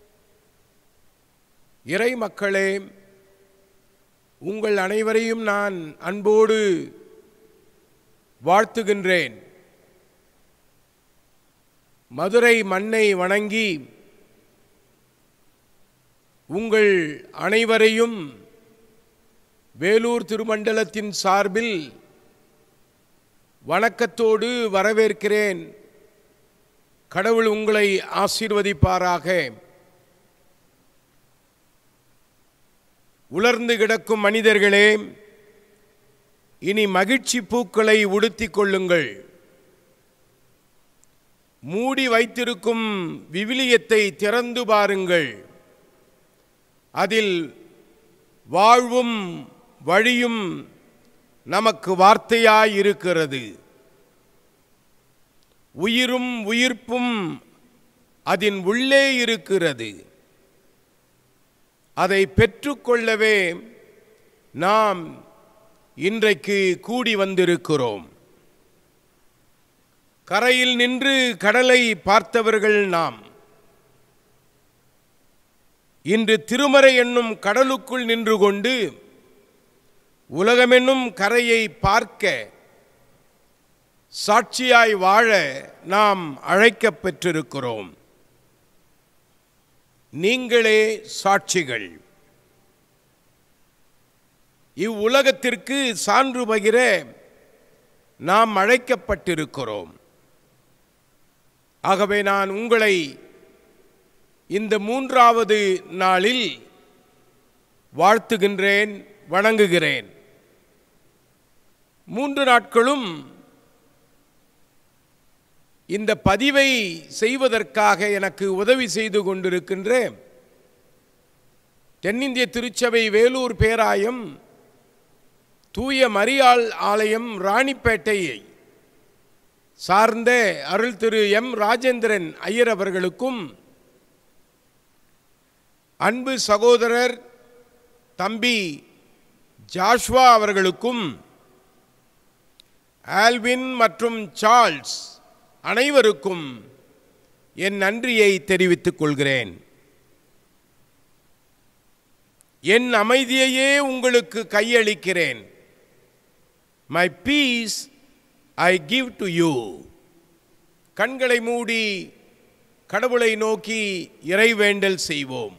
இறை மக்களே உங்கள் அனைவரையும் நான் அன்போடு வாழ்த்துகின்றேன் மதுரை மண்ணை வணங்கி உங்கள் அனைவரையும் வேலூர் திருமண்டலத்தின் சார்பில் வணக்கத்தோடு வரவேற்கிறேன் கடவுள் உங்களை ஆசீர்வதிப்பாராக உலர்ந்து கிடக்கும் மனிதர்களே இனி மகிழ்ச்சி பூக்களை உடுத்திக் கொள்ளுங்கள் மூடி வைத்திருக்கும் விவிலியத்தை திறந்து பாருங்கள் அதில் வாழ்வும் வழியும் நமக்கு வார்த்தையாயிருக்கிறது உயிரும் உயிர்ப்பும் அதன் உள்ளே இருக்கிறது அதை பெற்றுக்கொள்ளவே நாம் இன்றைக்கு கூடி வந்திருக்கிறோம் கரையில் நின்று கடலை பார்த்தவர்கள் நாம் இன்று திருமறை என்னும் கடலுக்குள் நின்று கொண்டு உலகமென்னும் கரையை பார்க்க சாட்சியாய் வாழ நாம் அழைக்கப் பெற்றிருக்கிறோம் நீங்களே சாட்சிகள் இவ்வுலகத்திற்கு சான்று பகிர நாம் அழைக்கப்பட்டிருக்கிறோம் ஆகவே நான் உங்களை இந்த மூன்றாவது நாளில் வாழ்த்துகின்றேன் வணங்குகிறேன் மூன்று நாட்களும் இந்த பதிவை செய்வதற்காக எனக்கு உதவி செய்து கொண்டிருக்கின்ற தென்னிந்திய திருச்சபை வேலூர் பேராயம் தூய மரியாள் ஆலயம் ராணிப்பேட்டையை சார்ந்த அருள் திரு எம் ராஜேந்திரன் ஐயர் அவர்களுக்கும் அன்பு சகோதரர் தம்பி ஜாஷ்வா அவர்களுக்கும் ஆல்வின் மற்றும் சார்ல்ஸ் அனைவருக்கும் என் நன்றியை தெரிவித்துக் கொள்கிறேன் என் அமைதியையே உங்களுக்கு கையளிக்கிறேன் my peace I give to you கண்களை மூடி கடவுளை நோக்கி இறைவேண்டல் செய்வோம்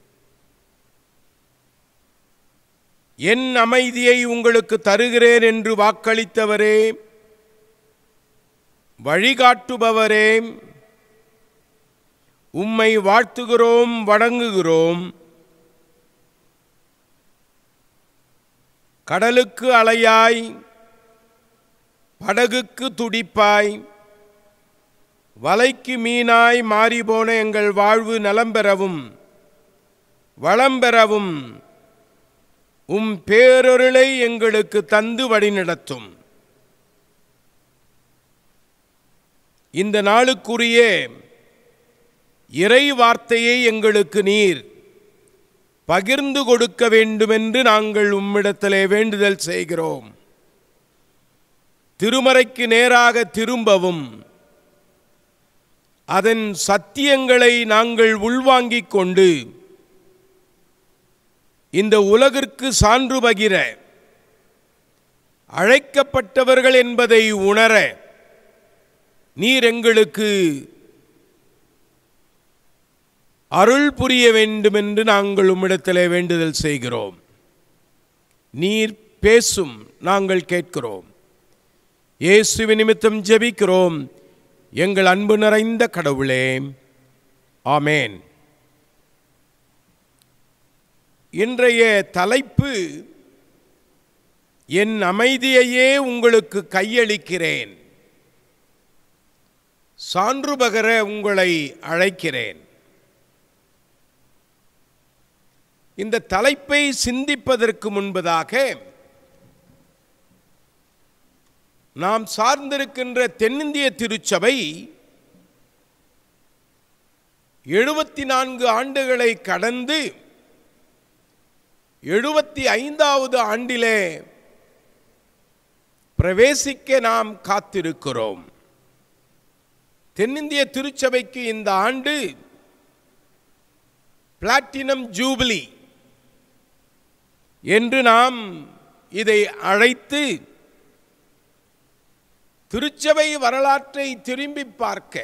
என் அமைதியை உங்களுக்கு தருகிறேன் என்று வாக்களித்தவரே வழிகாட்டுபவரே உம்மை வாழ்த்துகிறோம் வணங்குகிறோம் கடலுக்கு அலையாய் படகுக்கு துடிப்பாய் வலைக்கு மீனாய் மாறிபோன எங்கள் வாழ்வு நலம் பெறவும் வளம் பெறவும் உம் பேரொருளை எங்களுக்கு தந்து வழிநடத்தும் இந்த நாளுக்குரிய இறை வார்த்தையை எங்களுக்கு நீர் பகிர்ந்து கொடுக்க வேண்டுமென்று நாங்கள் உம்மிடத்திலே வேண்டுதல் செய்கிறோம் திருமறைக்கு நேராக திரும்பவும் அதன் சத்தியங்களை நாங்கள் உள்வாங்கிக் கொண்டு இந்த உலகிற்கு சான்று பகிர அழைக்கப்பட்டவர்கள் என்பதை உணர நீர் எங்களுக்கு அருள் புரிய வேண்டும் என்று நாங்கள் உம்மிடத்திலே வேண்டுதல் செய்கிறோம் நீர் பேசும் நாங்கள் கேட்கிறோம் இயேசு நிமித்தம் ஜெபிக்கிறோம் எங்கள் அன்பு நிறைந்த கடவுளே ஆமேன் இன்றைய தலைப்பு என் அமைதியையே உங்களுக்கு கையளிக்கிறேன் சான்று பகர உங்களை அழைக்கிறேன் இந்த தலைப்பை சிந்திப்பதற்கு முன்பதாக நாம் சார்ந்திருக்கின்ற தென்னிந்திய திருச்சபை எழுபத்தி நான்கு ஆண்டுகளை கடந்து எழுபத்தி ஐந்தாவது ஆண்டிலே பிரவேசிக்க நாம் காத்திருக்கிறோம் தென்னிந்திய திருச்சபைக்கு இந்த ஆண்டு பிளாட்டினம் ஜூபிலி என்று நாம் இதை அழைத்து திருச்சபை வரலாற்றை திரும்பி பார்க்க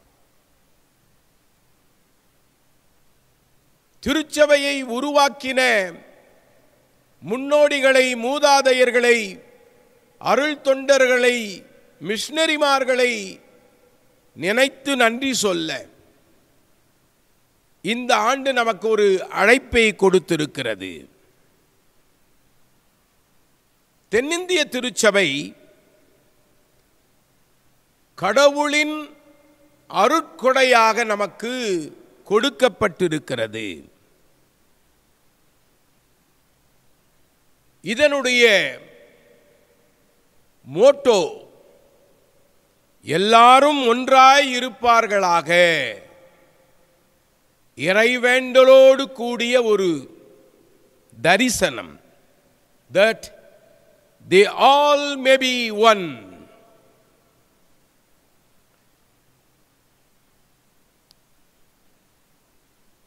திருச்சபையை உருவாக்கின முன்னோடிகளை மூதாதையர்களை அருள் தொண்டர்களை மிஷனரிமார்களை நினைத்து நன்றி சொல்ல இந்த ஆண்டு நமக்கு ஒரு அழைப்பை கொடுத்திருக்கிறது தென்னிந்திய திருச்சபை கடவுளின் அருட்கொடையாக நமக்கு கொடுக்கப்பட்டிருக்கிறது இதனுடைய மோட்டோ எல்லாரும் ஒன்றாய் இருப்பார்களாக இறைவேண்டலோடு கூடிய ஒரு தரிசனம் that the all may be one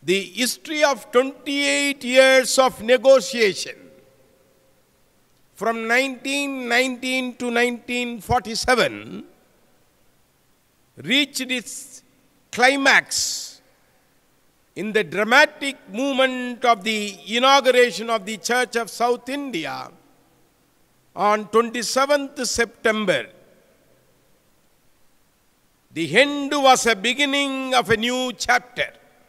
the history of 28 years of negotiation from 1919 to 1947 reached its climax in the dramatic movement of the inauguration of the Church of South India on 27th September. The end was a beginning of a new chapter.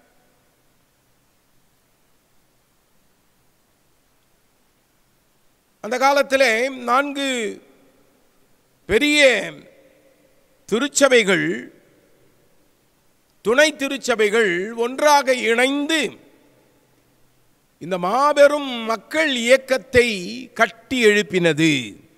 அந்த காலத்திலே நான்கு பெரிய திருச்சபைகள் துணை திருச்சபைகள் ஒன்றாக இணைந்து இந்த மாபெரும் மக்கள் இயக்கத்தை கட்டி எழுப்பினது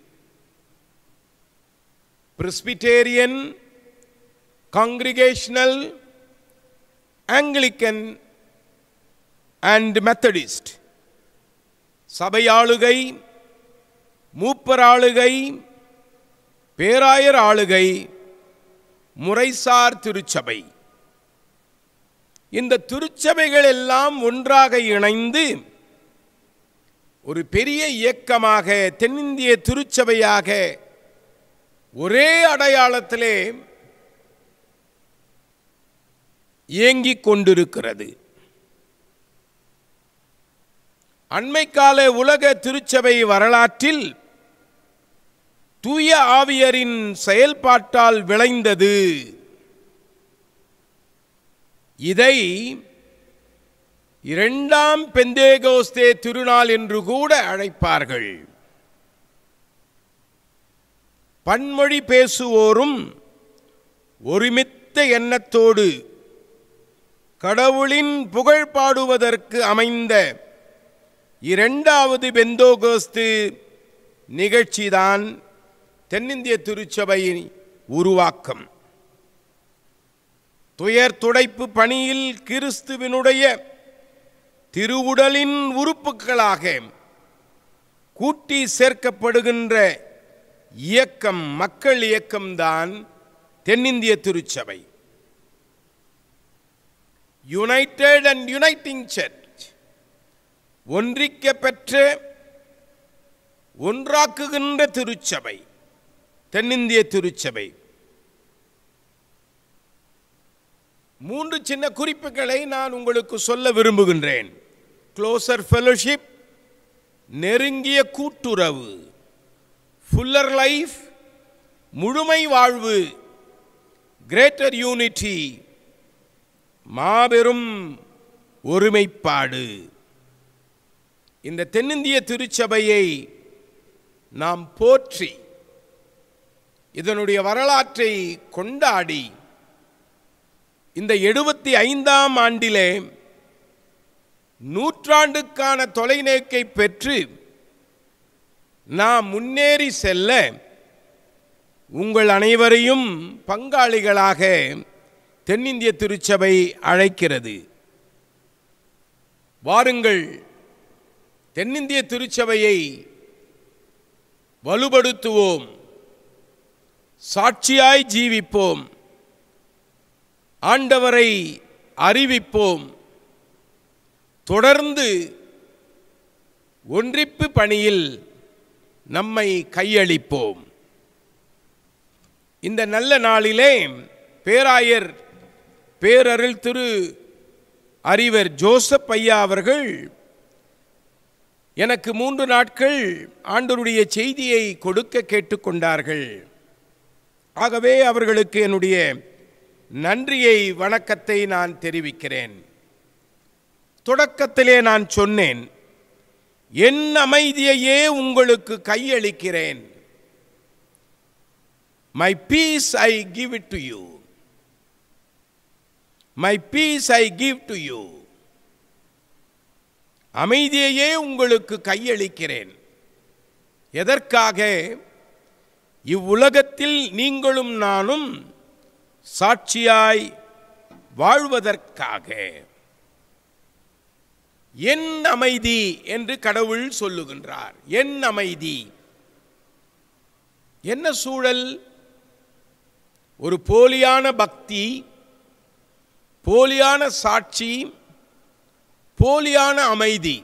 Presbyterian Congregational Anglican and Methodist சபையாளுகை மூப்பராளுகை பேராயர் ஆளுகை முறைசார் திருச்சபை இந்த திருச்சபைகள் எல்லாம் ஒன்றாக இணைந்து ஒரு பெரிய இயக்கமாக தென்னிந்திய திருச்சபையாக ஒரே அடையாளத்திலே இயங்கிக் கொண்டிருக்கிறது அண்மைக்கால உலக திருச்சபை வரலாற்றில் தூய ஆவியரின் செயல்பாட்டால் விளைந்தது இதை இரண்டாம் பெந்தேகோஸ்தே திருநாள் என்று கூட அழைப்பார்கள் பன்மொழி பேசுவோரும் ஒருமித்த எண்ணத்தோடு கடவுளின் புகழ் பாடுவதற்கு அமைந்த இரண்டாவது பெந்தோகோஸ்து நிகழ்ச்சிதான் தென்னிந்திய திருச்சபையின் உருவாக்கம் துயர் துடைப்பு பணியில் கிறிஸ்துவினுடைய திருவுடலின் உறுப்புகளாக கூட்டி சேர்க்கப்படுகின்ற இயக்கம் மக்கள் இயக்கம்தான் தென்னிந்திய திருச்சபை யுனைடெட் அண்ட் யுனைட்டிங் சர்ச் ஒன்றிக்க பெற்ற ஒன்றாக்குகின்ற திருச்சபை தென்னிந்திய திருச்சபை மூன்று சின்ன குறிப்புகளை நான் உங்களுக்கு சொல்ல விரும்புகின்றேன் க்ளோசர் ஃபெலோஷிப் நெருங்கிய கூட்டுறவு ஃபுல்லர் லைஃப் முழுமை வாழ்வு கிரேட்டர் யூனிட்டி மாபெரும் ஒருமைப்பாடு இந்த தென்னிந்திய திருச்சபையை நாம் போற்றி இதனுடைய வரலாற்றை கொண்டாடி இந்த எழுபத்தி ஐந்தாம் ஆண்டிலே நூற்றாண்டுக்கான தொலைநோக்கை பெற்று நாம் முன்னேறி செல்ல உங்கள் அனைவரையும் பங்காளிகளாக தென்னிந்திய திருச்சபை அழைக்கிறது வாருங்கள் தென்னிந்திய திருச்சபையை வலுப்படுத்துவோம் சாட்சியாய் ஜீவிப்போம் ஆண்டவரை அறிவிப்போம் தொடர்ந்து ஒன்றிப்பு பணியில் நம்மை கையளிப்போம் இந்த நல்ல நாளிலே பேராயர் பேரருள் திரு அறிவர் ஜோசப் ஐயா அவர்கள் எனக்கு மூன்று நாட்கள் ஆண்டருடைய செய்தியை கொடுக்க கேட்டுக்கொண்டார்கள் ஆகவே அவர்களுக்கு என்னுடைய நன்றியை வணக்கத்தை நான் தெரிவிக்கிறேன் தொடக்கத்திலே நான் சொன்னேன் என் அமைதியையே உங்களுக்கு கையளிக்கிறேன் my peace I give it to you my peace I give to you அமைதியையே உங்களுக்கு கையளிக்கிறேன் எதற்காக இவ்வுலகத்தில் நீங்களும் நானும் சாட்சியாய் வாழ்வதற்காக என் அமைதி என்று கடவுள் சொல்லுகின்றார் என் அமைதி என்ன சூழல் ஒரு போலியான பக்தி போலியான சாட்சி போலியான அமைதி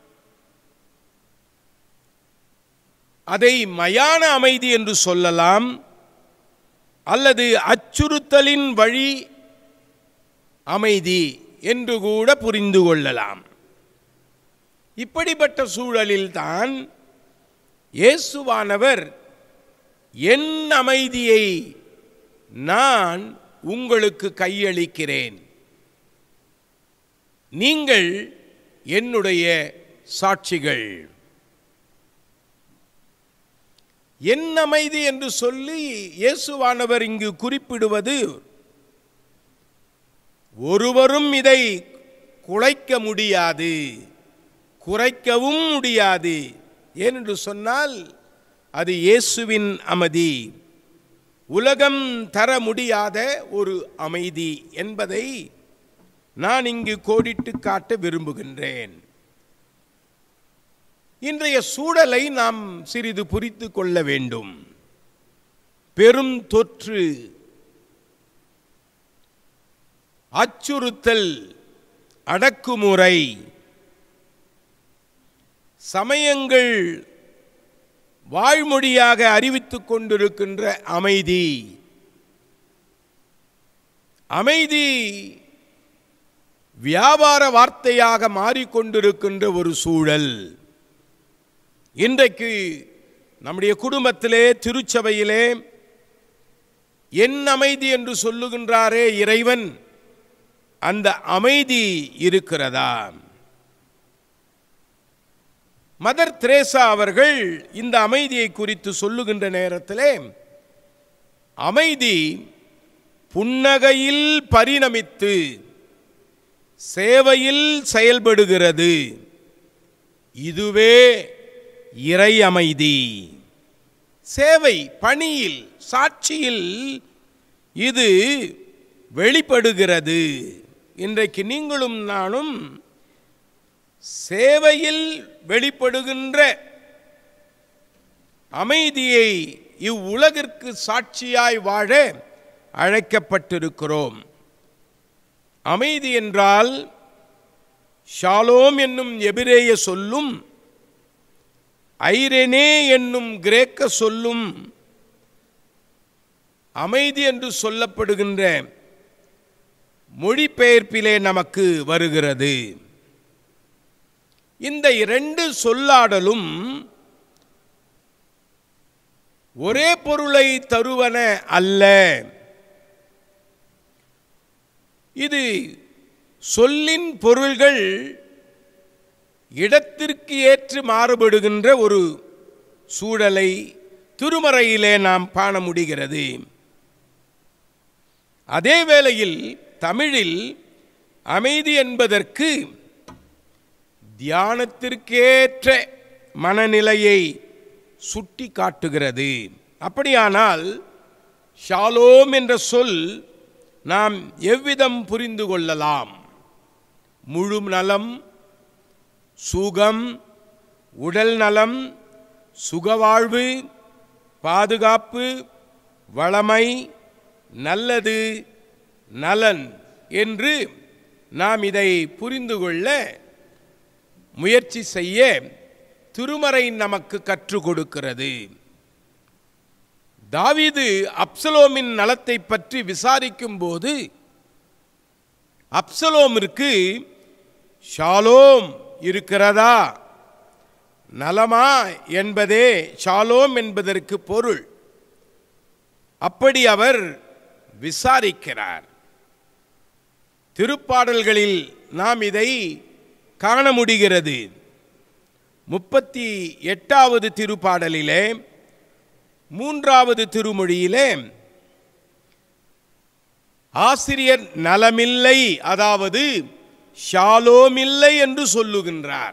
அதை மயான அமைதி என்று சொல்லலாம் அல்லது அச்சுறுத்தலின் வழி அமைதி என்று கூட புரிந்து கொள்ளலாம் இப்படிப்பட்ட சூழலில்தான் இயேசுவானவர் என் அமைதியை நான் உங்களுக்கு கையளிக்கிறேன் நீங்கள் என்னுடைய சாட்சிகள் என் அமைதி என்று சொல்லி இயேசுவானவர் இங்கு குறிப்பிடுவது ஒருவரும் இதை குலைக்க முடியாது குறைக்கவும் முடியாது ஏனென்று சொன்னால் அது இயேசுவின் அமைதி உலகம் தர முடியாத ஒரு அமைதி என்பதை நான் இங்கு கோடிட்டு காட்ட விரும்புகின்றேன் இன்றைய சூழலை நாம் சிறிது புரித்து கொள்ள வேண்டும் பெரும் தொற்று அச்சுறுத்தல் அடக்குமுறை சமயங்கள் வாழ்மொழியாக அறிவித்துக் கொண்டிருக்கின்ற அமைதி அமைதி வியாபார வார்த்தையாக மாறிக்கொண்டிருக்கின்ற ஒரு சூழல் இன்றைக்கு நம்முடைய குடும்பத்திலே திருச்சபையிலே என் அமைதி என்று சொல்லுகின்றாரே இறைவன் அந்த அமைதி இருக்கிறதா மதர் திரேசா அவர்கள் இந்த அமைதியை குறித்து சொல்லுகின்ற நேரத்திலே அமைதி புன்னகையில் பரிணமித்து சேவையில் செயல்படுகிறது இதுவே இறை அமைதி சேவை பணியில் சாட்சியில் இது வெளிப்படுகிறது இன்றைக்கு நீங்களும் நானும் சேவையில் வெளிப்படுகின்ற அமைதியை இவ்வுலகிற்கு சாட்சியாய் வாழ அழைக்கப்பட்டிருக்கிறோம் அமைதி என்றால் ஷாலோம் என்னும் எபிரேய சொல்லும் ஐரெனே என்னும் கிரேக்க சொல்லும் அமைதி என்று சொல்லப்படுகின்ற மொழிபெயர்ப்பிலே நமக்கு வருகிறது இந்த இரண்டு சொல்லாடலும் ஒரே பொருளை தருவன அல்ல இது சொல்லின் பொருள்கள் இடத்திற்கு ஏற்று மாறுபடுகின்ற ஒரு சூழலை திருமறையிலே நாம் காண முடிகிறது அதே வேளையில் தமிழில் அமைதி என்பதற்கு தியானத்திற்கேற்ற மனநிலையை சுட்டி காட்டுகிறது அப்படியானால் ஷாலோம் என்ற சொல் நாம் எவ்விதம் புரிந்து கொள்ளலாம் முழு நலம் சுகம் உடல் நலம் சுகவாழ்வு பாதுகாப்பு வளமை நல்லது நலன் என்று நாம் இதை புரிந்து கொள்ள முயற்சி செய்ய திருமறை நமக்கு கற்றுக் கொடுக்கிறது தாவீது அப்சலோமின் நலத்தை பற்றி விசாரிக்கும் போது அப்சலோமிற்கு ஷாலோம் இருக்கிறதா நலமா என்பதே ஷாலோம் என்பதற்கு பொருள் அப்படி அவர் விசாரிக்கிறார் திருப்பாடல்களில் நாம் இதை காண முடிகிறது முப்பத்தி எட்டாவது திருப்பாடலிலே மூன்றாவது திருமொழியிலே ஆசிரியர் நலமில்லை அதாவது ஷாலோமில்லை என்று சொல்லுகின்றார்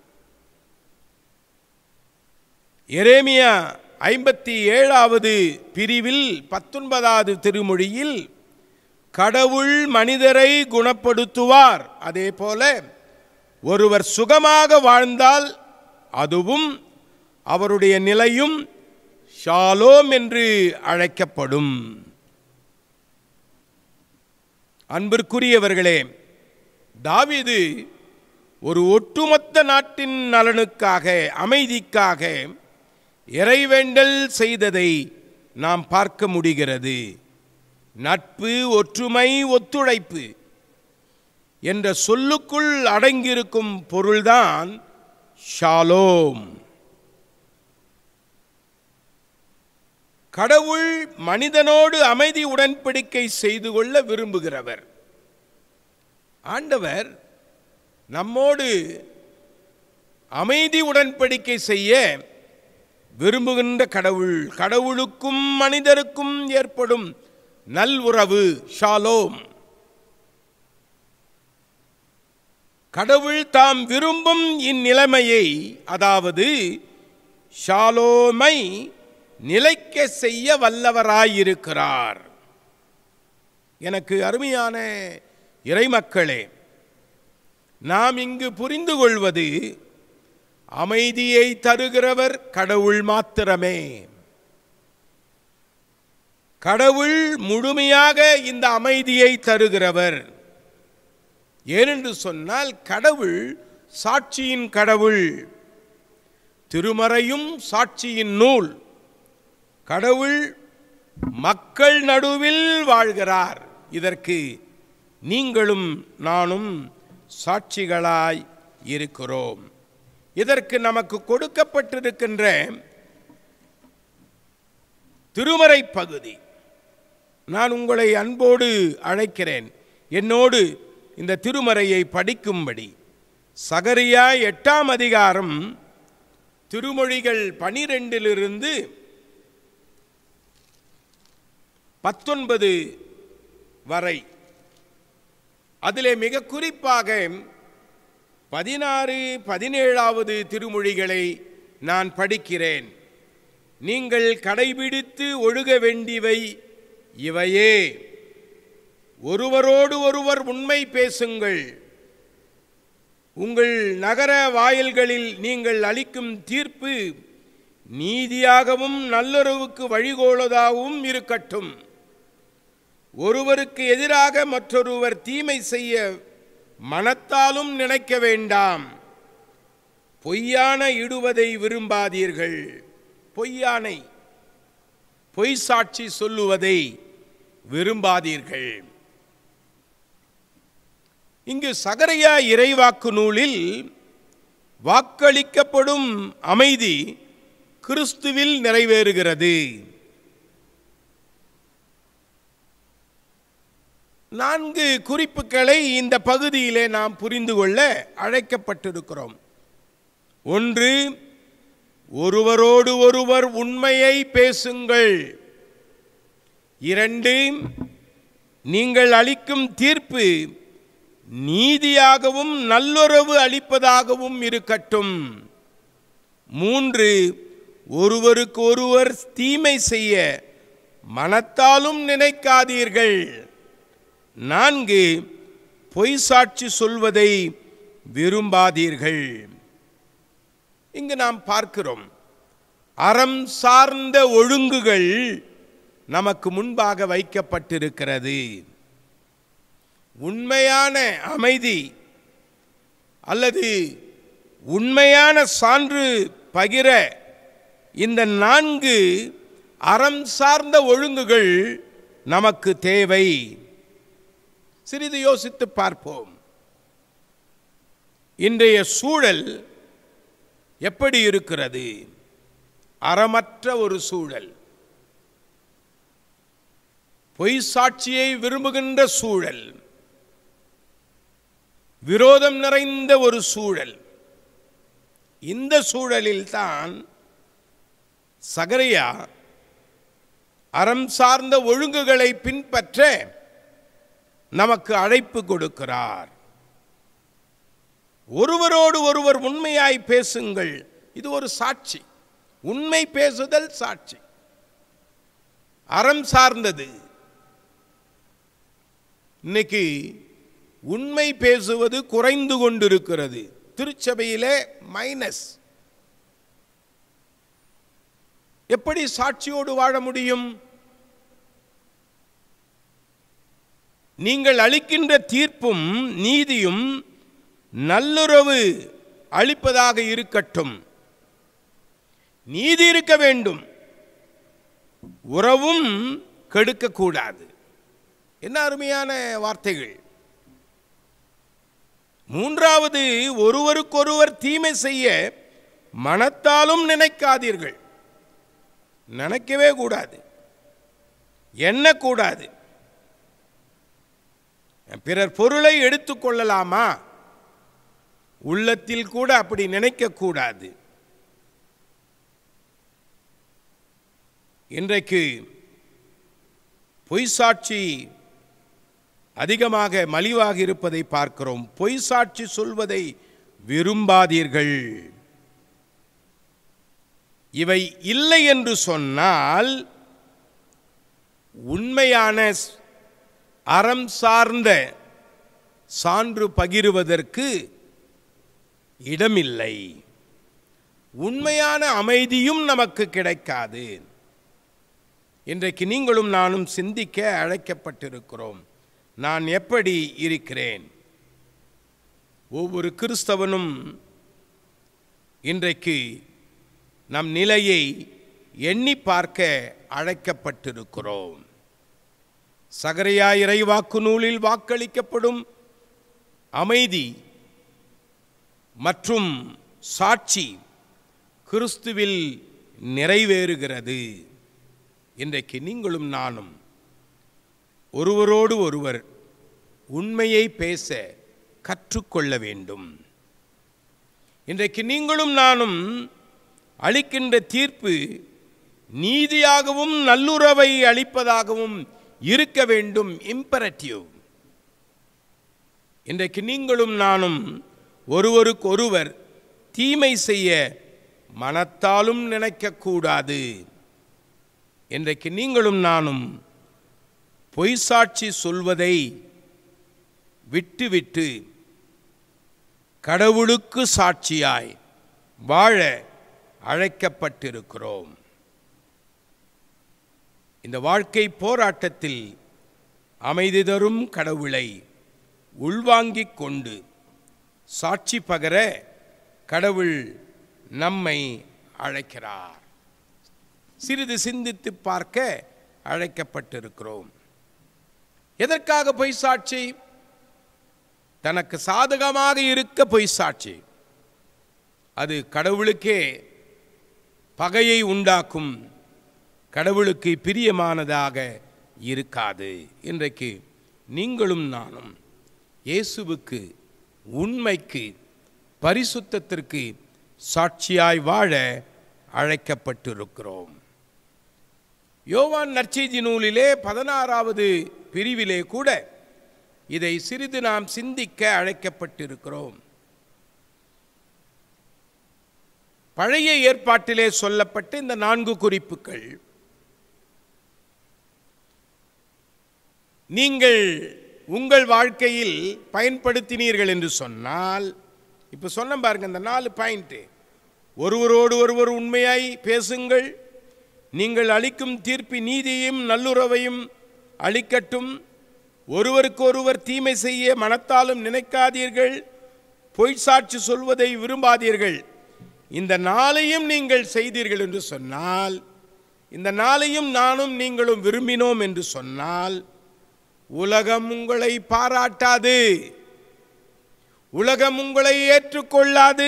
எரேமியா ஐம்பத்தி ஏழாவது பிரிவில் பத்தொன்பதாவது திருமொழியில் கடவுள் மனிதரை குணப்படுத்துவார் அதே போல ஒருவர் சுகமாக வாழ்ந்தால் அதுவும் அவருடைய நிலையும் ஷாலோம் என்று அழைக்கப்படும் அன்பிற்குரியவர்களே தாவீது ஒரு ஒட்டுமொத்த நாட்டின் நலனுக்காக அமைதிக்காக இறைவேண்டல் செய்ததை நாம் பார்க்க முடிகிறது நட்பு ஒற்றுமை ஒத்துழைப்பு என்ற சொல்லுக்குள் அடங்கியிருக்கும் பொருள்தான் ஷாலோம் கடவுள் மனிதனோடு அமைதி உடன்படிக்கை செய்து கொள்ள விரும்புகிறவர் ஆண்டவர் நம்மோடு அமைதி உடன்படிக்கை செய்ய விரும்புகின்ற கடவுள் கடவுளுக்கும் மனிதருக்கும் ஏற்படும் நல்உறவு ஷாலோம் கடவுள் தாம் விரும்பும் இந்நிலைமையை அதாவது ஷாலோமை நிலைக்க செய்ய வல்லவராயிருக்கிறார் எனக்கு அருமையான இறைமக்களே நாம் இங்கு புரிந்து கொள்வது அமைதியை தருகிறவர் கடவுள் மாத்திரமே கடவுள் முழுமையாக இந்த அமைதியை தருகிறவர் ஏனென்று சொன்னால் கடவுள் சாட்சியின் கடவுள் திருமறையும் சாட்சியின் நூல் கடவுள் மக்கள் நடுவில் வாழ்கிறார் இதற்கு நீங்களும் நானும் சாட்சிகளாய் இருக்கிறோம் இதற்கு நமக்கு கொடுக்கப்பட்டிருக்கின்ற திருமறை பகுதி நான் உங்களை அன்போடு அழைக்கிறேன் என்னோடு இந்த திருமறையை படிக்கும்படி சகரியா எட்டாம் அதிகாரம் திருமொழிகள் பனிரெண்டிலிருந்து பத்தொன்பது வரை அதிலே மிக குறிப்பாக பதினாறு பதினேழாவது திருமொழிகளை நான் படிக்கிறேன் நீங்கள் கடைபிடித்து ஒழுக வேண்டியவை இவையே ஒருவரோடு ஒருவர் உண்மை பேசுங்கள் உங்கள் நகர வாயில்களில் நீங்கள் அளிக்கும் தீர்ப்பு நீதியாகவும் நல்லுறவுக்கு வழிகோலதாகவும் இருக்கட்டும் ஒருவருக்கு எதிராக மற்றொருவர் தீமை செய்ய மனத்தாலும் நினைக்க வேண்டாம் பொய்யான இடுவதை விரும்பாதீர்கள் பொய்யானை பொய் சாட்சி சொல்லுவதை விரும்பாதீர்கள் இங்கு சகரையா இறைவாக்கு நூலில் வாக்களிக்கப்படும் அமைதி கிறிஸ்துவில் நிறைவேறுகிறது நான்கு குறிப்புகளை இந்த பகுதியிலே நாம் புரிந்து கொள்ள அழைக்கப்பட்டிருக்கிறோம் ஒன்று ஒருவரோடு ஒருவர் உண்மையை பேசுங்கள் இரண்டு நீங்கள் அளிக்கும் தீர்ப்பு நீதியாகவும் நல்லுறவு அளிப்பதாகவும் இருக்கட்டும் மூன்று ஒருவருக்கு ஒருவர் தீமை செய்ய மனத்தாலும் நினைக்காதீர்கள் நான்கு பொய் சாட்சி சொல்வதை விரும்பாதீர்கள் இங்கு நாம் பார்க்கிறோம் அறம் சார்ந்த ஒழுங்குகள் நமக்கு முன்பாக வைக்கப்பட்டிருக்கிறது உண்மையான அமைதி அல்லது உண்மையான சான்று பகிர இந்த நான்கு அறம் சார்ந்த ஒழுங்குகள் நமக்கு தேவை சிறிது யோசித்து பார்ப்போம் இன்றைய சூழல் எப்படி இருக்கிறது அறமற்ற ஒரு சூழல் பொய் சாட்சியை விரும்புகின்ற சூழல் விரோதம் நிறைந்த ஒரு சூழல் இந்த சூழலில்தான் சகரியா அறம் சார்ந்த ஒழுங்குகளை பின்பற்ற நமக்கு அழைப்பு கொடுக்கிறார் ஒருவரோடு ஒருவர் உண்மையாய் பேசுங்கள் இது ஒரு சாட்சி உண்மை பேசுதல் சாட்சி அறம் சார்ந்தது இன்னைக்கு உண்மை பேசுவது குறைந்து கொண்டிருக்கிறது திருச்சபையிலே மைனஸ் எப்படி சாட்சியோடு வாழ முடியும் நீங்கள் அளிக்கின்ற தீர்ப்பும் நீதியும் நல்லுறவு அளிப்பதாக இருக்கட்டும் நீதி இருக்க வேண்டும் உறவும் கெடுக்கக்கூடாது என்ன அருமையான வார்த்தைகள் மூன்றாவது ஒருவருக்கொருவர் தீமை செய்ய மனத்தாலும் நினைக்காதீர்கள் நினைக்கவே கூடாது எண்ணக்கூடாது பிறர் பொருளை எடுத்துக்கொள்ளலாமா உள்ளத்தில் கூட அப்படி நினைக்கக்கூடாது இன்றைக்கு பொய் சாட்சி அதிகமாக மலிவாக இருப்பதை பார்க்கிறோம் பொய் சாட்சி சொல்வதை விரும்பாதீர்கள் இவை இல்லை என்று சொன்னால் உண்மையான அறம் சார்ந்த சான்று பகிருவதற்கு இடமில்லை உண்மையான அமைதியும் நமக்கு கிடைக்காது இன்றைக்கு நீங்களும் நானும் சிந்திக்க அழைக்கப்பட்டிருக்கிறோம் நான் எப்படி இருக்கிறேன் ஒவ்வொரு கிறிஸ்தவனும் இன்றைக்கு நம் நிலையை எண்ணி பார்க்க அழைக்கப்பட்டிருக்கிறோம் சகரையா இறைவாக்கு நூலில் வாக்களிக்கப்படும் அமைதி மற்றும் சாட்சி கிறிஸ்துவில் நிறைவேறுகிறது இன்றைக்கு நீங்களும் நானும் ஒருவரோடு ஒருவர் உண்மையை பேச கற்றுக்கொள்ள வேண்டும் இன்றைக்கு நீங்களும் நானும் அளிக்கின்ற தீர்ப்பு நீதியாகவும் நல்லுறவை அளிப்பதாகவும் இருக்க வேண்டும் இம்பரட்டிவ் இன்றைக்கு நீங்களும் நானும் ஒருவருக்கொருவர் தீமை செய்ய மனத்தாலும் நினைக்கக்கூடாது இன்றைக்கு நீங்களும் நானும் பொய் சாட்சி சொல்வதை விட்டுவிட்டு கடவுளுக்கு சாட்சியாய் வாழ அழைக்கப்பட்டிருக்கிறோம் இந்த வாழ்க்கை போராட்டத்தில் அமைதி தரும் கடவுளை உள்வாங்கிக் கொண்டு சாட்சி பகர கடவுள் நம்மை அழைக்கிறார் சிறிது சிந்தித்து பார்க்க அழைக்கப்பட்டிருக்கிறோம் எதற்காக பொய் சாட்சி தனக்கு சாதகமாக இருக்க பொய் சாட்சி அது கடவுளுக்கே பகையை உண்டாக்கும் கடவுளுக்கு பிரியமானதாக இருக்காது இன்றைக்கு நீங்களும் நானும் இயேசுவுக்கு உண்மைக்கு பரிசுத்தத்திற்கு சாட்சியாய் வாழ அழைக்கப்பட்டிருக்கிறோம் யோவான் நற்செய்தி நூலிலே பதினாறாவது பிரிவிலே கூட இதை சிறிது நாம் சிந்திக்க அழைக்கப்பட்டிருக்கிறோம் பழைய ஏற்பாட்டிலே சொல்லப்பட்ட இந்த நான்கு குறிப்புகள் நீங்கள் உங்கள் வாழ்க்கையில் பயன்படுத்தினீர்கள் என்று சொன்னால் இப்போ சொன்ன பாருங்க இந்த நாலு பாயிண்ட்டு ஒருவரோடு ஒருவர் உண்மையாய் பேசுங்கள் நீங்கள் அளிக்கும் தீர்ப்பு நீதியையும் நல்லுறவையும் அளிக்கட்டும் ஒருவருக்கு ஒருவர் தீமை செய்ய மனத்தாலும் நினைக்காதீர்கள் பொய் சாட்சி சொல்வதை விரும்பாதீர்கள் இந்த நாளையும் நீங்கள் செய்தீர்கள் என்று சொன்னால் இந்த நாளையும் நானும் நீங்களும் விரும்பினோம் என்று சொன்னால் உலகம் உங்களை பாராட்டாது உலகம் உங்களை ஏற்றுக்கொள்ளாது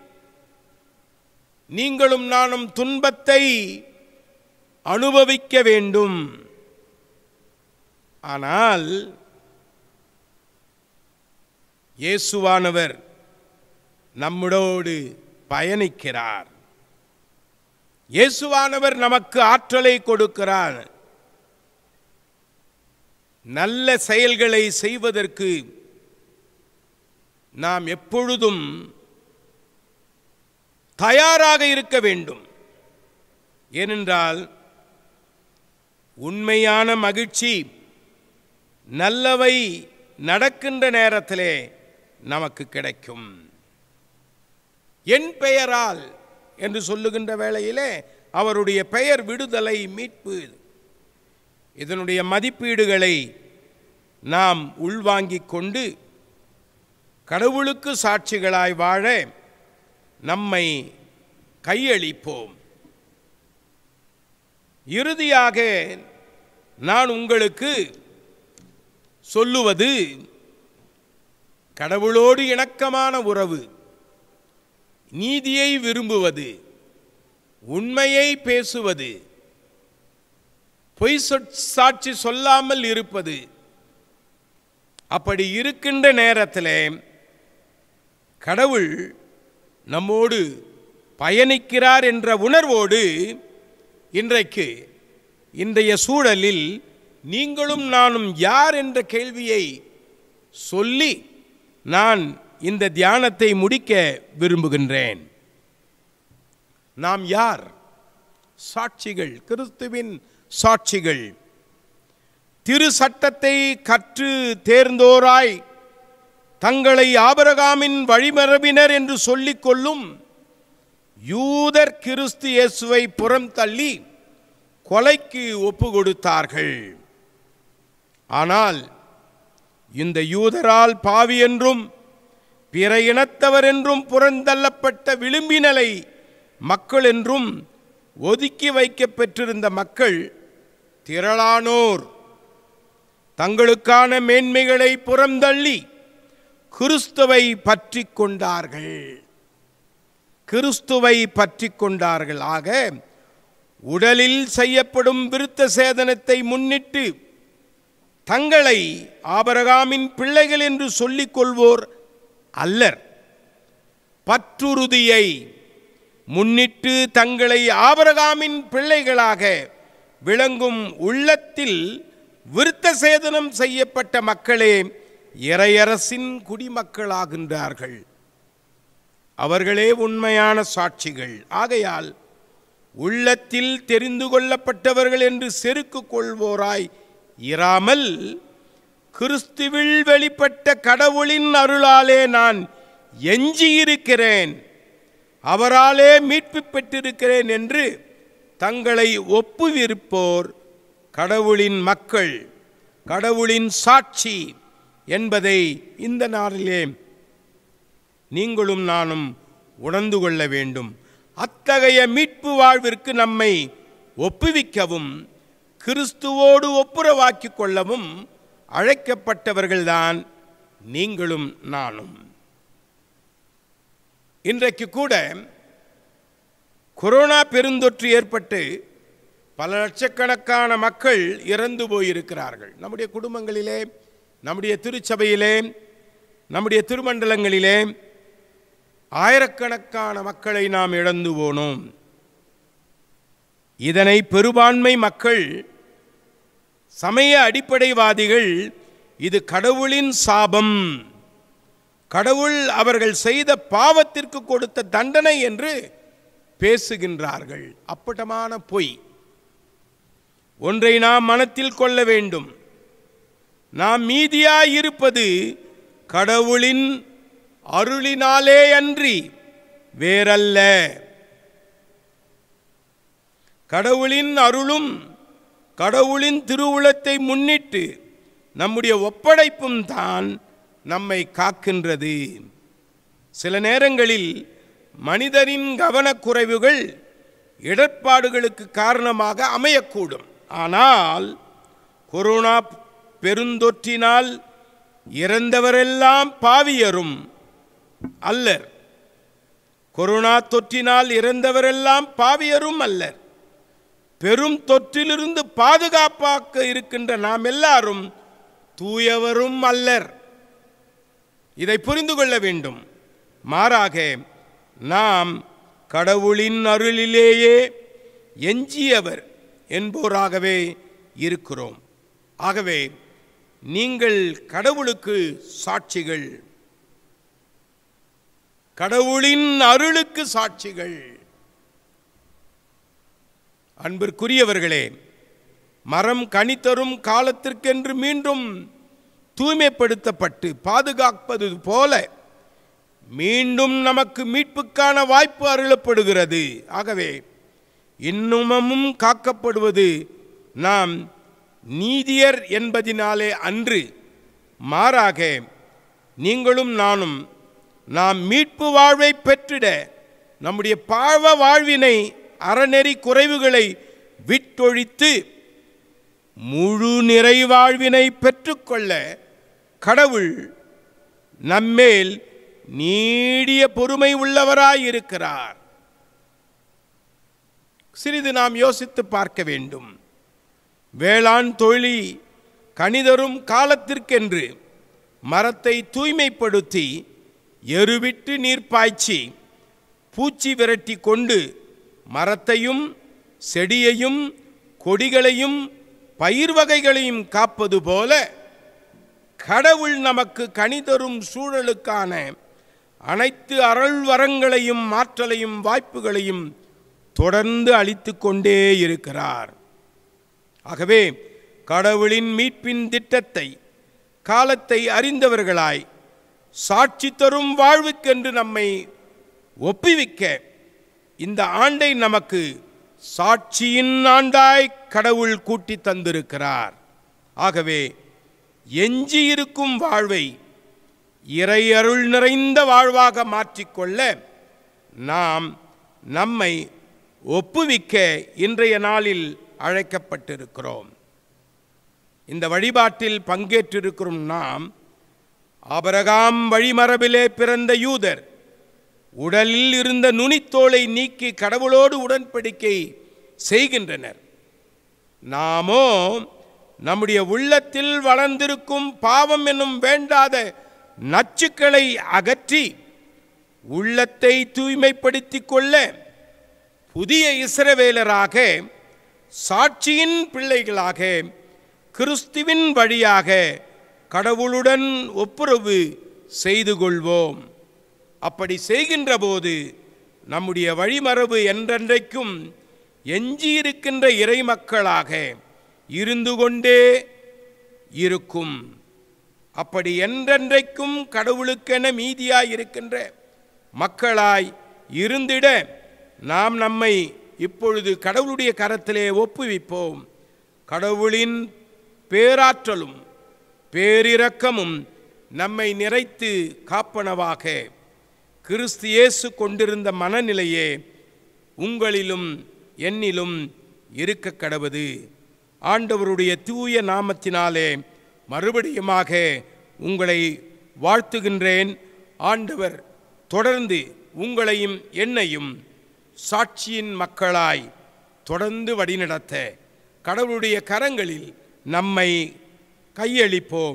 நீங்களும் நானும் துன்பத்தை அனுபவிக்க வேண்டும் ஆனால் இயேசுவானவர் நம்முடோடு பயணிக்கிறார் இயேசுவானவர் நமக்கு ஆற்றலை கொடுக்கிறார் நல்ல செயல்களை செய்வதற்கு நாம் எப்பொழுதும் தயாராக இருக்க வேண்டும் ஏனென்றால் உண்மையான மகிழ்ச்சி நல்லவை நடக்கின்ற நேரத்திலே நமக்கு கிடைக்கும் என் பெயரால் என்று சொல்லுகின்ற வேளையிலே அவருடைய பெயர் விடுதலை மீட்பு இதனுடைய மதிப்பீடுகளை நாம் உள்வாங்கிக் கொண்டு கடவுளுக்கு சாட்சிகளாய் வாழ நம்மை கையளிப்போம் இறுதியாக நான் உங்களுக்கு சொல்லுவது கடவுளோடு இணக்கமான உறவு நீதியை விரும்புவது உண்மையை பேசுவது பொய் சொற்- சாட்சி சொல்லாமல் இருப்பது அப்படி இருக்கின்ற நேரத்தில் கடவுள் நம்மோடு பயணிக்கிறார் என்ற உணர்வோடு இன்றைக்கு இன்றைய சூழலில் நீங்களும் நானும் யார் என்ற கேள்வியை சொல்லி நான் இந்த தியானத்தை முடிக்க விரும்புகின்றேன் நாம் யார் சாட்சிகள் கிறிஸ்துவின் சாட்சிகள் திரு சட்டத்தை கற்று தேர்ந்தோராய் தங்களை ஆபரகாமின் வழிமரபினர் என்று சொல்லிக் கொள்ளும் யூதர் கிறிஸ்து இயேசுவை புறம் தள்ளி கொலைக்கு ஒப்பு கொடுத்தார்கள் ஆனால் இந்த யூதரால் பாவி என்றும் பிற இனத்தவர் என்றும் புறந்தள்ளப்பட்ட விளிம்பினலை மக்கள் என்றும் ஒதுக்கி வைக்கப் பெற்றிருந்த மக்கள் திரளானோர் தங்களுக்கான மேன்மைகளை புறந்தள்ளி கிறிஸ்துவை பற்றி கொண்டார்கள் கிறிஸ்துவை பற்றி கொண்டார்கள் ஆக உடலில் செய்யப்படும் விருத்த சேதனத்தை முன்னிட்டு தங்களை ஆபரகாமின் பிள்ளைகள் என்று சொல்லிக் கொள்வோர் அல்லர் பற்றுறுதியை முன்னிட்டு தங்களை ஆபரகாமின் பிள்ளைகளாக விளங்கும் உள்ளத்தில் விருத்த சேதனம் செய்யப்பட்ட மக்களே இறையரசின் குடிமக்களாகின்றார்கள் அவர்களே உண்மையான சாட்சிகள் ஆகையால் உள்ளத்தில் தெரிந்து கொள்ளப்பட்டவர்கள் என்று செருக்கு கொள்வோராய் இராமல் கிறிஸ்துவில் வெளிப்பட்ட கடவுளின் அருளாலே நான் எஞ்சியிருக்கிறேன் அவராலே மீட்பு பெற்றிருக்கிறேன் என்று தங்களை ஒப்புவிருப்போர் கடவுளின் மக்கள் கடவுளின் சாட்சி என்பதை இந்த நாளிலே நீங்களும் நானும் உணர்ந்து கொள்ள வேண்டும் அத்தகைய மீட்பு வாழ்விற்கு நம்மை ஒப்புவிக்கவும் கிறிஸ்துவோடு ஒப்புரவாக்கிக் கொள்ளவும் அழைக்கப்பட்டவர்கள்தான் நீங்களும் நானும் இன்றைக்கு கூட கொரோனா பெருந்தொற்று ஏற்பட்டு பல லட்சக்கணக்கான மக்கள் இறந்து போயிருக்கிறார்கள் நம்முடைய குடும்பங்களிலே நம்முடைய திருச்சபையிலே நம்முடைய திருமண்டலங்களிலே ஆயிரக்கணக்கான மக்களை நாம் இழந்து போனோம் இதனை பெரும்பான்மை மக்கள் சமய அடிப்படைவாதிகள் இது கடவுளின் சாபம் கடவுள் அவர்கள் செய்த பாவத்திற்கு கொடுத்த தண்டனை என்று பேசுகின்றார்கள் அப்பட்டமான பொய் ஒன்றை நாம் மனத்தில் கொள்ள வேண்டும் நாம் மீதியாயிருப்பது கடவுளின் அருளினாலே அன்றி வேறல்ல கடவுளின் அருளும் கடவுளின் திருவுளத்தை முன்னிட்டு நம்முடைய ஒப்படைப்பும் தான் நம்மை காக்கின்றது சில நேரங்களில் மனிதரின் கவனக்குறைவுகள் இடர்பாடுகளுக்கு காரணமாக அமையக்கூடும் ஆனால் கொரோனா பெருந்தொற்றினால் இறந்தவரெல்லாம் பாவியரும் அல்லர் கொரோனா தொற்றினால் இறந்தவரெல்லாம் பாவியரும் அல்லர் பெரும் தொற்றிலிருந்து பாதுகாப்பாக இருக்கின்ற நாம் எல்லாரும் தூயவரும் அல்லர் இதை புரிந்து கொள்ள வேண்டும் மாறாக நாம் கடவுளின் அருளிலேயே எஞ்சியவர் என்போராகவே இருக்கிறோம் ஆகவே நீங்கள் கடவுளுக்கு சாட்சிகள் கடவுளின் அருளுக்கு சாட்சிகள் அன்பிற்குரியவர்களே மரம் கனித்தரும் காலத்திற்கென்று மீண்டும் தூய்மைப்படுத்தப்பட்டு பாதுகாப்பது போல மீண்டும் நமக்கு மீட்புக்கான வாய்ப்பு அருளப்படுகிறது ஆகவே இன்னுமமும் காக்கப்படுவது நாம் நீதியர் என்பதினாலே அன்று மாறாக நீங்களும் நானும் நாம் மீட்பு வாழ்வை பெற்றிட நம்முடைய பாவ வாழ்வினை அறநெறி குறைவுகளை விட்டொழித்து முழு நிறைவாழ்வினை பெற்றுக்கொள்ள கடவுள் நம்மேல் நீடிய பொறுமை உள்ளவராயிருக்கிறார் சிறிது நாம் யோசித்து பார்க்க வேண்டும் வேளாண் தொழிலி கணிதரும் காலத்திற்கென்று மரத்தை தூய்மைப்படுத்தி எருவிட்டு நீர் பாய்ச்சி பூச்சி விரட்டி கொண்டு மரத்தையும் செடியையும் கொடிகளையும் பயிர் வகைகளையும் காப்பது போல கடவுள் நமக்கு கனிதரும் சூழலுக்கான அனைத்து அருள் வரங்களையும் ஆற்றலையும் வாய்ப்புகளையும் தொடர்ந்து அளித்து கொண்டே இருக்கிறார் ஆகவே கடவுளின் மீட்பின் திட்டத்தை காலத்தை அறிந்தவர்களாய் சாட்சி தரும் வாழ்வுக்கென்று நம்மை ஒப்புவிக்க இந்த ஆண்டை நமக்கு சாட்சியின் ஆண்டாய் கடவுள் கூட்டி தந்திருக்கிறார் ஆகவே எஞ்சியிருக்கும் வாழ்வை இறை அருள் நிறைந்த வாழ்வாக மாற்றிக்கொள்ள நாம் நம்மை ஒப்புவிக்க இன்றைய நாளில் அழைக்கப்பட்டிருக்கிறோம் இந்த வழிபாட்டில் பங்கேற்றிருக்கிறோம் நாம் ஆபரகாம் வழிமரபிலே பிறந்த யூதர் உடலில் இருந்த நுனித்தோலை நீக்கி கடவுளோடு உடன்படிக்கை செய்கின்றனர் நாமோ நம்முடைய உள்ளத்தில் வளர்ந்திருக்கும் பாவம் என்னும் வேண்டாத நச்சுக்களை அகற்றி உள்ளத்தை தூய்மைப்படுத்திக் கொள்ள புதிய இஸ்ரவேலராக சாட்சியின் பிள்ளைகளாக கிறிஸ்துவின் வழியாக கடவுளுடன் ஒப்புரவு செய்து கொள்வோம் அப்படி செய்கின்ற போது நம்முடைய வழிமரபு என்றென்றைக்கும் எஞ்சியிருக்கின்ற இறைமக்களாக இருந்து கொண்டே இருக்கும் அப்படி என்றென்றைக்கும் கடவுளுக்கென மீதியாய் இருக்கின்ற மக்களாய் இருந்திட நாம் நம்மை இப்பொழுது கடவுளுடைய கரத்திலே ஒப்புவிப்போம் கடவுளின் பேராற்றலும் பேரிரக்கமும் நம்மை நிறைத்து காப்பனவாக கிறிஸ்து இயேசு கொண்டிருந்த மனநிலையே உங்களிலும் என்னிலும் இருக்க கடவுது ஆண்டவருடைய தூய நாமத்தினாலே மறுபடியுமாக உங்களை வாழ்த்துகின்றேன் ஆண்டவர் தொடர்ந்து உங்களையும் என்னையும் சாட்சியின் மக்களாய் தொடர்ந்து வழிநடத்த கடவுளுடைய கரங்களில் நம்மை கையளிப்போம்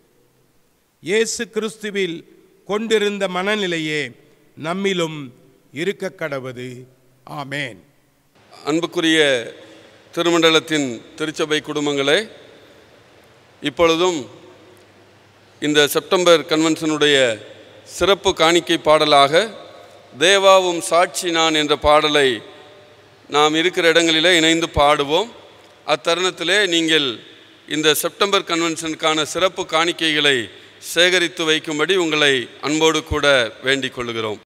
இயேசு கிறிஸ்துவில் கொண்டிருந்த மனநிலையே நம்மிலும் இருக்க கடவுது ஆமேன் அன்புக்குரிய திருமண்டலத்தின் திருச்சபை குடும்பங்களே இப்பொழுதும் இந்த செப்டம்பர் கன்வென்ஷனுடைய சிறப்பு காணிக்கை பாடலாக தேவாவும் சாட்சி நான் என்ற பாடலை நாம் இருக்கிற இடங்களிலே இணைந்து பாடுவோம் அத்தருணத்திலே நீங்கள் இந்த செப்டம்பர் கன்வென்ஷனுக்கான சிறப்பு காணிக்கைகளை சேகரித்து வைக்கும்படி உங்களை அன்போடு கூட வேண்டிக் கொள்கிறோம்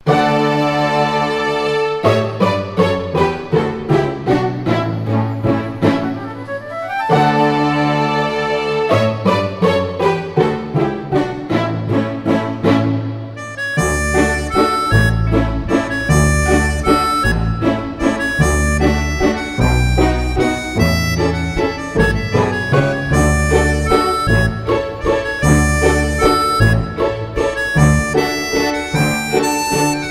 ஆ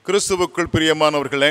கிறிஸ்துவுக்குள் பிரியமானவர்களே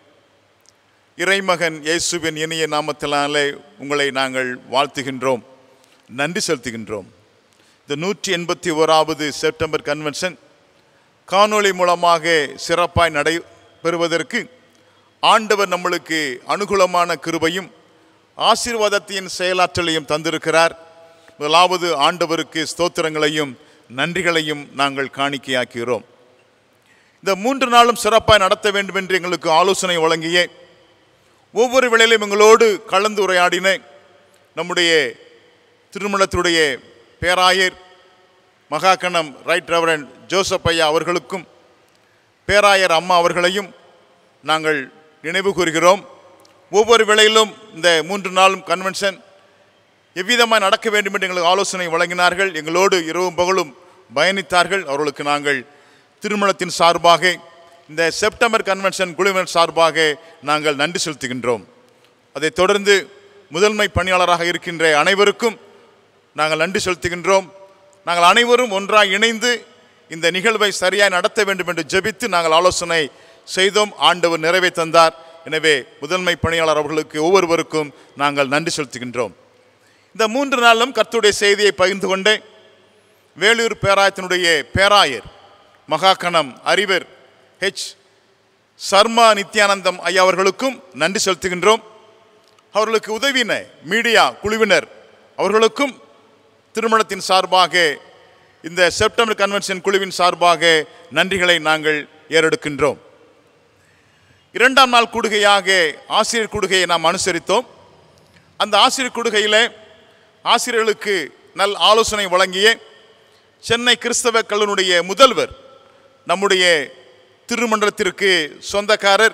இறைமகன் இயேசுவின் இனிய நாமத்தினாலே உங்களை நாங்கள் வாழ்த்துகின்றோம் நன்றி செலுத்துகின்றோம் இந்த நூற்றி எண்பத்தி ஓராவது செப்டம்பர் கன்வென்ஷன் காணொளி மூலமாக சிறப்பாய் நடைபெறுவதற்கு ஆண்டவர் நம்மளுக்கு அனுகூலமான கிருபையும் ஆசீர்வாதத்தின் செயலாற்றலையும் தந்திருக்கிறார் முதலாவது ஆண்டவருக்கு ஸ்தோத்திரங்களையும் நன்றிகளையும் நாங்கள் காணிக்கையாக்குகிறோம் இந்த மூன்று நாளும் சிறப்பாக நடத்த வேண்டும் என்று எங்களுக்கு ஆலோசனை வழங்கிய ஒவ்வொரு வேளையிலும் எங்களோடு கலந்து உரையாடின நம்முடைய திருமணத்துடைய பேராயர் மகாகணம் ரைட் ரெவரன் ஜோசப் ஐயா அவர்களுக்கும் பேராயர் அம்மா அவர்களையும் நாங்கள் நினைவு கூறுகிறோம் ஒவ்வொரு வேளையிலும் இந்த மூன்று நாளும் கன்வென்ஷன் எவ்விதமாக நடக்க வேண்டும் என்று எங்களுக்கு ஆலோசனை வழங்கினார்கள் எங்களோடு இரவும் பகலும் பயணித்தார்கள் அவர்களுக்கு நாங்கள் திருமணத்தின் சார்பாக இந்த செப்டம்பர் கன்வென்ஷன் குழுவினர் சார்பாக நாங்கள் நன்றி செலுத்துகின்றோம் அதைத் தொடர்ந்து முதன்மை பணியாளராக இருக்கின்ற அனைவருக்கும் நாங்கள் நன்றி செலுத்துகின்றோம் நாங்கள் அனைவரும் ஒன்றாக இணைந்து இந்த நிகழ்வை சரியாக நடத்த வேண்டும் என்று ஜெபித்து நாங்கள் ஆலோசனை செய்தோம் ஆண்டவர் நிறைவே தந்தார் எனவே முதன்மை பணியாளர் அவர்களுக்கு ஒவ்வொருவருக்கும் நாங்கள் நன்றி செலுத்துகின்றோம் இந்த மூன்று நாளும் கர்த்தருடைய செய்தியை பகிர்ந்து கொண்டே வேலூர் பேராயத்தினுடைய பேராயர் மகாகணம் அறிவர் ஹெச் சர்மா நித்யானந்தம் ஐயா அவர்களுக்கும் நன்றி செலுத்துகின்றோம் அவர்களுக்கு உதவின மீடியா குழுவினர் அவர்களுக்கும் திருமணத்தின் சார்பாக இந்த செப்டம்பர் கன்வென்ஷன் குழுவின் சார்பாக நன்றிகளை நாங்கள் ஏறெடுக்கின்றோம் இரண்டாம் நாள் கூடுகையாக ஆசிரியர் கூடுகையை நாம் அனுசரித்தோம் அந்த ஆசிரியர் கூடுகையில் ஆசிரியர்களுக்கு நல் ஆலோசனை வழங்கிய சென்னை கிறிஸ்தவ கல்லூரியுடைய முதல்வர் நம்முடைய திருமண்டலத்திற்கு சொந்தக்காரர்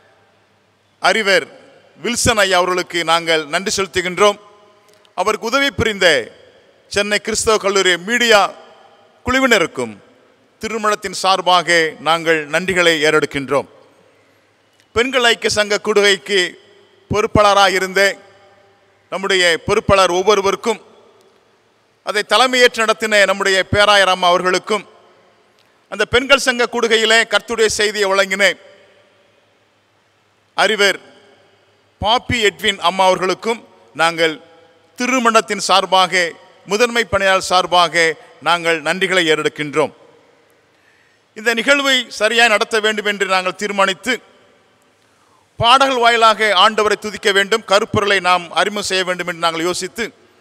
அறிவர் வில்சன் ஐயா அவர்களுக்கு நாங்கள் நன்றி செலுத்துகின்றோம் அவருக்கு உதவி புரிந்த சென்னை கிறிஸ்தவ கல்லூரி மீடியா குழுவினருக்கும் திருமணத்தின் சார்பாக நாங்கள் நன்றிகளை ஏறெடுக்கின்றோம் பெண்கள் ஐக்கிய சங்க கூடுகைக்கு பொறுப்பாளராக இருந்த நம்முடைய பொறுப்பாளர் ஒவ்வொருவருக்கும் அதை தலைமையேற்று நடத்தின நம்முடைய பேராயர் அம்மா அவர்களுக்கும் அந்த பெண்கள் சங்க கூடுகையிலே கர்த்துடைய செய்தியை வழங்கின அறிவர் பாப்பி எட்வின் அம்மா அவர்களுக்கும் நாங்கள் திருமணத்தின் சார்பாக முதன்மை பணியாளர் சார்பாக நாங்கள் நன்றிகளை ஏறெடுக்கின்றோம் இந்த நிகழ்வை சரியாக நடத்த வேண்டும் என்று நாங்கள் தீர்மானித்து பாடல்கள் வாயிலாக ஆண்டவரை துதிக்க வேண்டும் கருப்பொருளை நாம் அறிமுகம் செய்ய வேண்டும் என்று நாங்கள் யோசித்து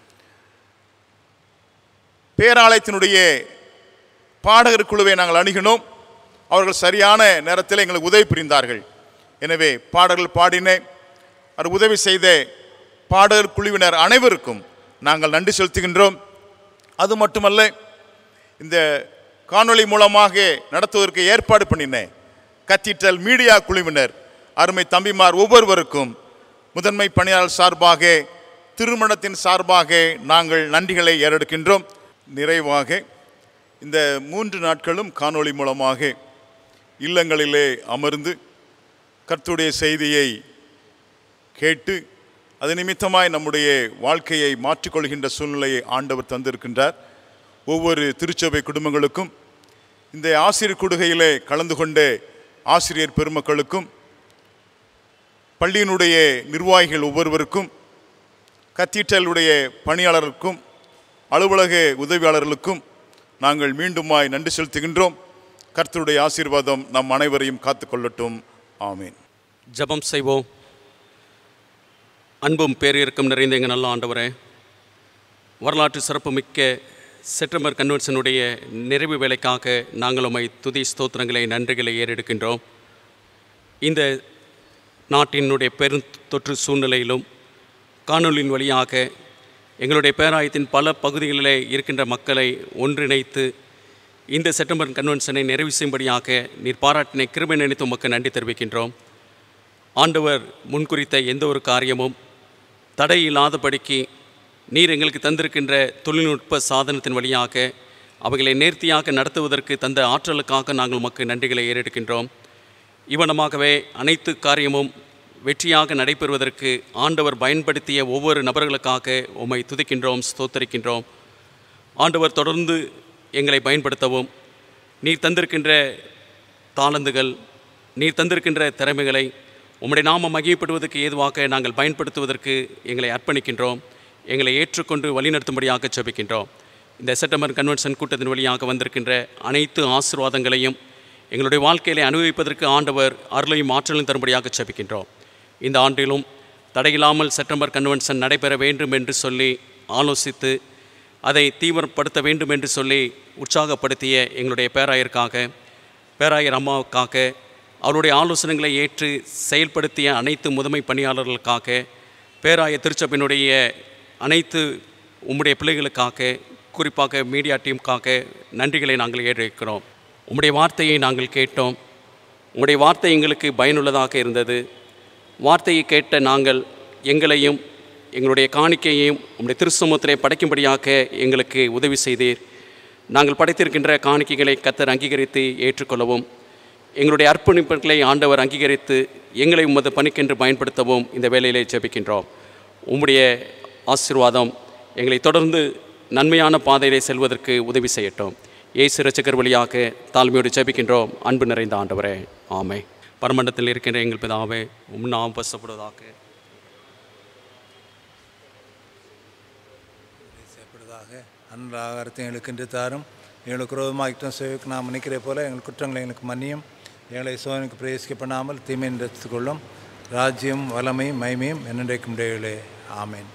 பேராலயத்தினுடைய பாடகர் குழுவை நாங்கள் அணுகினோம் அவர்கள் சரியான நேரத்தில் எங்களுக்கு உதவி புரிந்தார்கள் எனவே பாடல்கள் பாடின அவர் உதவி செய்த பாடகர் குழுவினர் அனைவருக்கும் நாங்கள் நன்றி செலுத்துகின்றோம் அது மட்டுமல்ல இந்த காணொளி மூலமாக நடத்துவதற்கு ஏற்பாடு பண்ணின கத்தீட்ரல் மீடியா குழுவினர் அருமை தம்பிமார் ஒவ்வொருவருக்கும் முதன்மை பணியாளர் சார்பாக திருமணத்தின் சார்பாக நாங்கள் நன்றிகளை ஏறெடுக்கின்றோம் நிறைவாக இந்த மூன்று நாட்களும் காணொளி மூலமாக இல்லங்களிலே அமர்ந்து கர்த்தருடைய செய்தியை கேட்டு அது நிமித்தமாய் நம்முடைய வாழ்க்கையை மாற்றிக்கொள்கின்ற சூழ்நிலையை ஆண்டவர் தந்திருக்கின்றார் ஒவ்வொரு திருச்சபை குடும்பங்களுக்கும் இந்த ஆசிரியர் கொடுகையிலே கலந்து கொண்ட ஆசிரியர் பெருமக்களுக்கும் பள்ளியினுடைய நிர்வாகிகள் ஒவ்வொருவருக்கும் கத்தீட்டலுடைய பணியாளருக்கும் அலுவலக உதவியாளர்களுக்கும் நாங்கள் மீண்டுமாய் நன்றி செலுத்துகின்றோம் கர்த்தருடைய ஆசீர்வாதம் நம் அனைவரையும் காத்துக்கொள்ளட்டும் ஆமீன் ஜெபம் செய்வோம் அன்பும் பேரிருக்கும் நிறைந்த எங்கள் நல்ல ஆண்டவரே வரலாற்று சிறப்புமிக்க செப்டம்பர் கன்வென்ஷனுடைய நிறைவு வேலைக்காக நாங்கள் உம்மை துதி ஸ்தோத்திரங்களை நன்றிகளை ஏறெடுக்கின்றோம் இந்த நாட்டினுடைய பெருந்தொற்று சூழ்நிலையிலும் காணொலியின் வழியாக எங்களுடைய பேராயத்தின் பல பகுதிகளிலே இருக்கின்ற மக்களை ஒன்றிணைத்து இந்த செப்டம்பர் கன்வென்ஷனை நிறைவு செய்யும்படியாக நீர் பாராட்டினை கிருபை நினைத்து உமக்கு நன்றி தெரிவிக்கின்றோம் ஆண்டவர் முன்குறித்த எந்த ஒரு காரியமும் தடை இல்லாதபடிக்கு நீர் எங்களுக்கு தந்திருக்கின்ற தொழில்நுட்ப சாதனத்தின் வழியாக அவைகளை நேர்த்தியாக நடத்துவதற்கு தந்த ஆற்றலுக்காக நாங்கள் உமக்கு நன்றிகளை ஏறெடுக்கின்றோம் இவனமாகவே அனைத்து காரியமும் வெற்றியாக நடைபெறுவதற்கு ஆண்டவர் பயன்படுத்திய ஒவ்வொரு நபர்களுக்காக உம்மை துதிக்கின்றோம் ஸ்தோத்தரிக்கின்றோம் ஆண்டவர் தொடர்ந்து எங்களை பயன்படுத்தவும் நீர் தந்திருக்கின்ற தாளந்துகள் நீர் தந்திருக்கின்ற திறமைகளை உம்முடைய நாம மகிழ்ப்படுவதற்கு ஏதுவாக நாங்கள் பயன்படுத்துவதற்கு எங்களை அர்ப்பணிக்கின்றோம் எங்களை ஏற்றுக்கொண்டு வழிநடத்தும்படியாக ஜெபிக்கின்றோம் இந்த செப்டம்பர் கன்வென்ஷன் கூட்டத்தின் வழியாக வந்திருக்கின்ற அனைத்து ஆசீர்வாதங்களையும் எங்களுடைய வாழ்க்கையிலே அனுபவிப்பதற்கு ஆண்டவர் அருளையும் ஆற்றலும் தரும்படியாக ஜெபிக்கின்றோம் இந்த ஆண்டிலும் தடையில்லாமல் செப்டம்பர் கன்வென்ஷன் நடைபெற வேண்டும் என்று சொல்லி ஆலோசித்து அதை தீவிரப்படுத்த வேண்டும் என்று சொல்லி உற்சாகப்படுத்திய எங்களுடைய பேராயருக்காக பேராயர் அம்மாவுக்காக அவருடைய ஆலோசனைகளை ஏற்று செயல்படுத்திய அனைத்து முதன்மை பணியாளர்களுக்காக பேராய திருச்சபையினுடைய அனைத்து உம்முடைய பிள்ளைகளுக்காக குறிப்பாக மீடியா டீமுக்காக நன்றிகளை நாங்கள் ஏற்றிருக்கிறோம் உம்முடைய வார்த்தையை நாங்கள் கேட்டோம் உம்முடைய வார்த்தை எங்களுக்கு பயனுள்ளதாக இருந்தது வார்த்தையை கேட்ட நாங்கள் எங்களையும் எங்களுடைய காணிக்கையையும் உம்முடைய திருச்சமூத்திலே படைக்கும்படியாக எங்களுக்கு உதவி செய்தீர் நாங்கள் படைத்திருக்கின்ற காணிக்கைகளை கத்தர் அங்கீகரித்து ஏற்றுக்கொள்ளவும் எங்களுடைய அர்ப்பணிப்புகளை ஆண்டவர் அங்கீகரித்து எங்களை உமது பணிக்கென்று பயன்படுத்தவும் இந்த வேலையிலே ஜெபிக்கின்றோம் உம்முடைய ஆசீர்வாதம் எங்களை தொடர்ந்து நன்மையான பாதையிலே செல்வதற்கு உதவி செய்யட்டும் இயேசு ரச்சகர் வழியாக தாழ்மையோடு ஜெபிக்கின்றோம் அன்பு நிறைந்த ஆண்டவரே ஆமை பரமண்டத்தில் இருக்கின்ற எங்கள் பிதாவே உம் நாம் பசப்படுவதாக செய்யப்படுவதாக அன்று ஆகாரத்தை எங்களுக்கு இன்று தாரும் எங்களுக்கு ரோதமாக யுத்தம் செய்வதற்கு நாம் நினைக்கிற போல எங்கள் குற்றங்களை எங்களுக்கு மன்னியும் எங்களை சோதனைக்கு பிரவேசிக்க பண்ணாமல் தீமை கொள்ளும் ராஜ்யம் வல்லமையும் மைமையும் என்னென்றைக்கும் உடையவர்களே ஆமேன்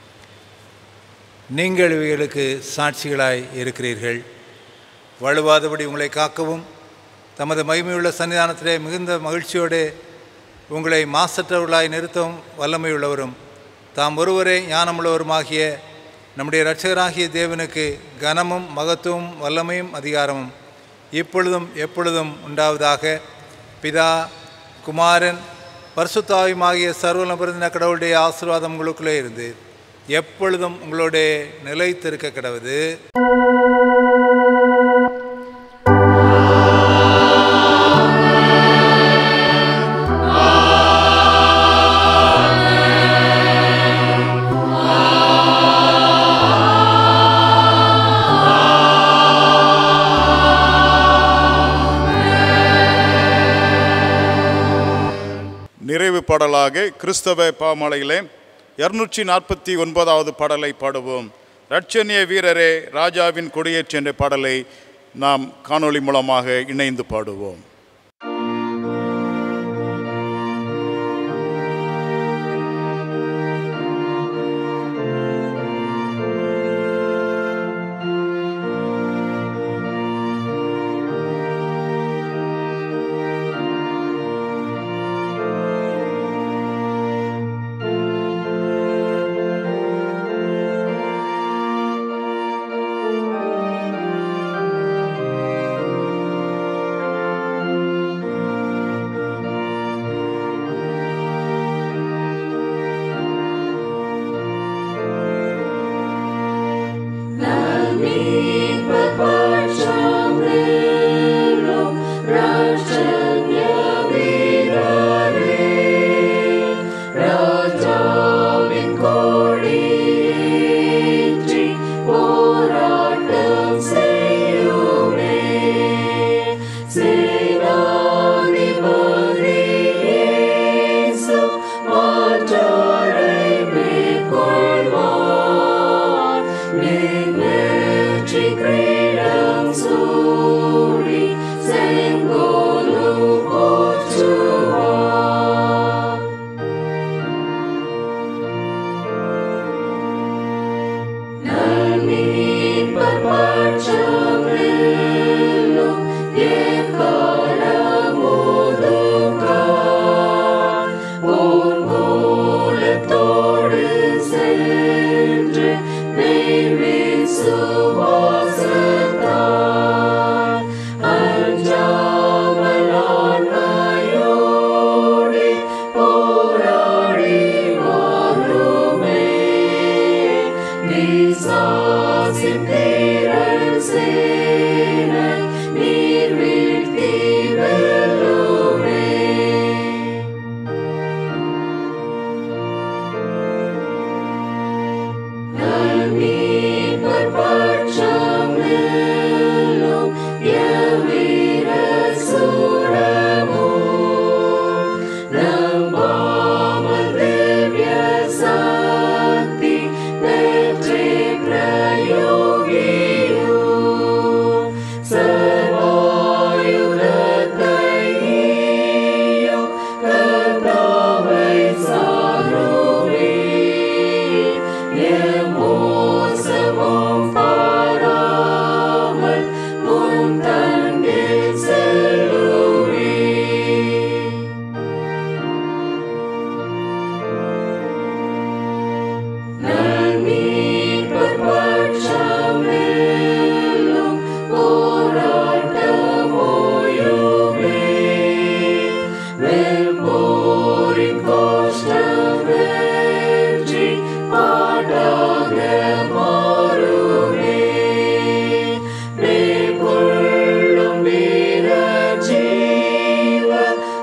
நீங்கள் இவைகளுக்கு சாட்சிகளாய் இருக்கிறீர்கள் வலுவாதபடி உங்களை காக்கவும் தமது மகிமையுள்ள சன்னிதானத்திலே மிகுந்த மகிழ்ச்சியோடு உங்களை மாசற்றவர்களாய் நிறுத்தவும் வல்லமையுள்ளவரும் தாம் ஒருவரே ஞானமுள்ளவருமாகிய நம்முடைய இரட்சகராகிய தேவனுக்கு கனமும் மகத்துவம் வல்லமையும் அதிகாரமும் இப்பொழுதும் எப்பொழுதும் உண்டாவதாக பிதா குமாரன் பரிசுத்தாயுமாகிய சர்வநபருந்தின கடவுளுடைய ஆசீர்வாதம் உங்களுக்குள்ளே இருந்து எப்பொழுதும் உங்களுடைய நிலைத்திருக்க கிடவது நிறைவு பாடலாக கிறிஸ்தவ பாமாலையிலே இருநூற்றி நாற்பத்தி ஒன்பதாவது பாடலை பாடுவோம் ரட்சணிய வீரரே ராஜாவின் கொடியேற்று என்ற பாடலை நாம் காணொளி மூலமாக இணைந்து பாடுவோம் ஆ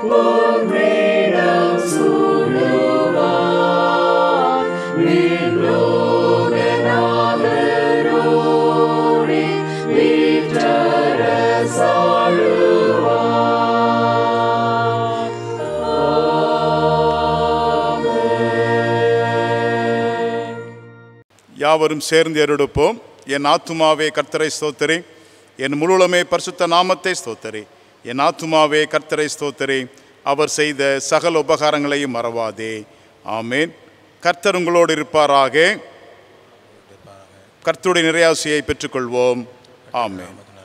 உன்னிடம் சூடுவார் விண்ணுகநாதரோரே வீற்றரசாழுவார் யாவரும் சேர்ந்து ஏறெடுப்போம் என் ஆத்துமாவே கர்த்தரை ஸ்தோத்தரி என் முழுலமே பரிசுத்த நாமத்தை ஸ்தோத்தரி என் ஆத்துமாவே கர்த்தரை ஸ்தோத்தரி அவர் செய்த சகல உபகாரங்களையும் மறவாதே ஆமேன் கர்த்தர் உங்களோடு இருப்பாராக கர்த்தருடைய நிறையாசியை பெற்றுக்கொள்வோம் ஆமேன்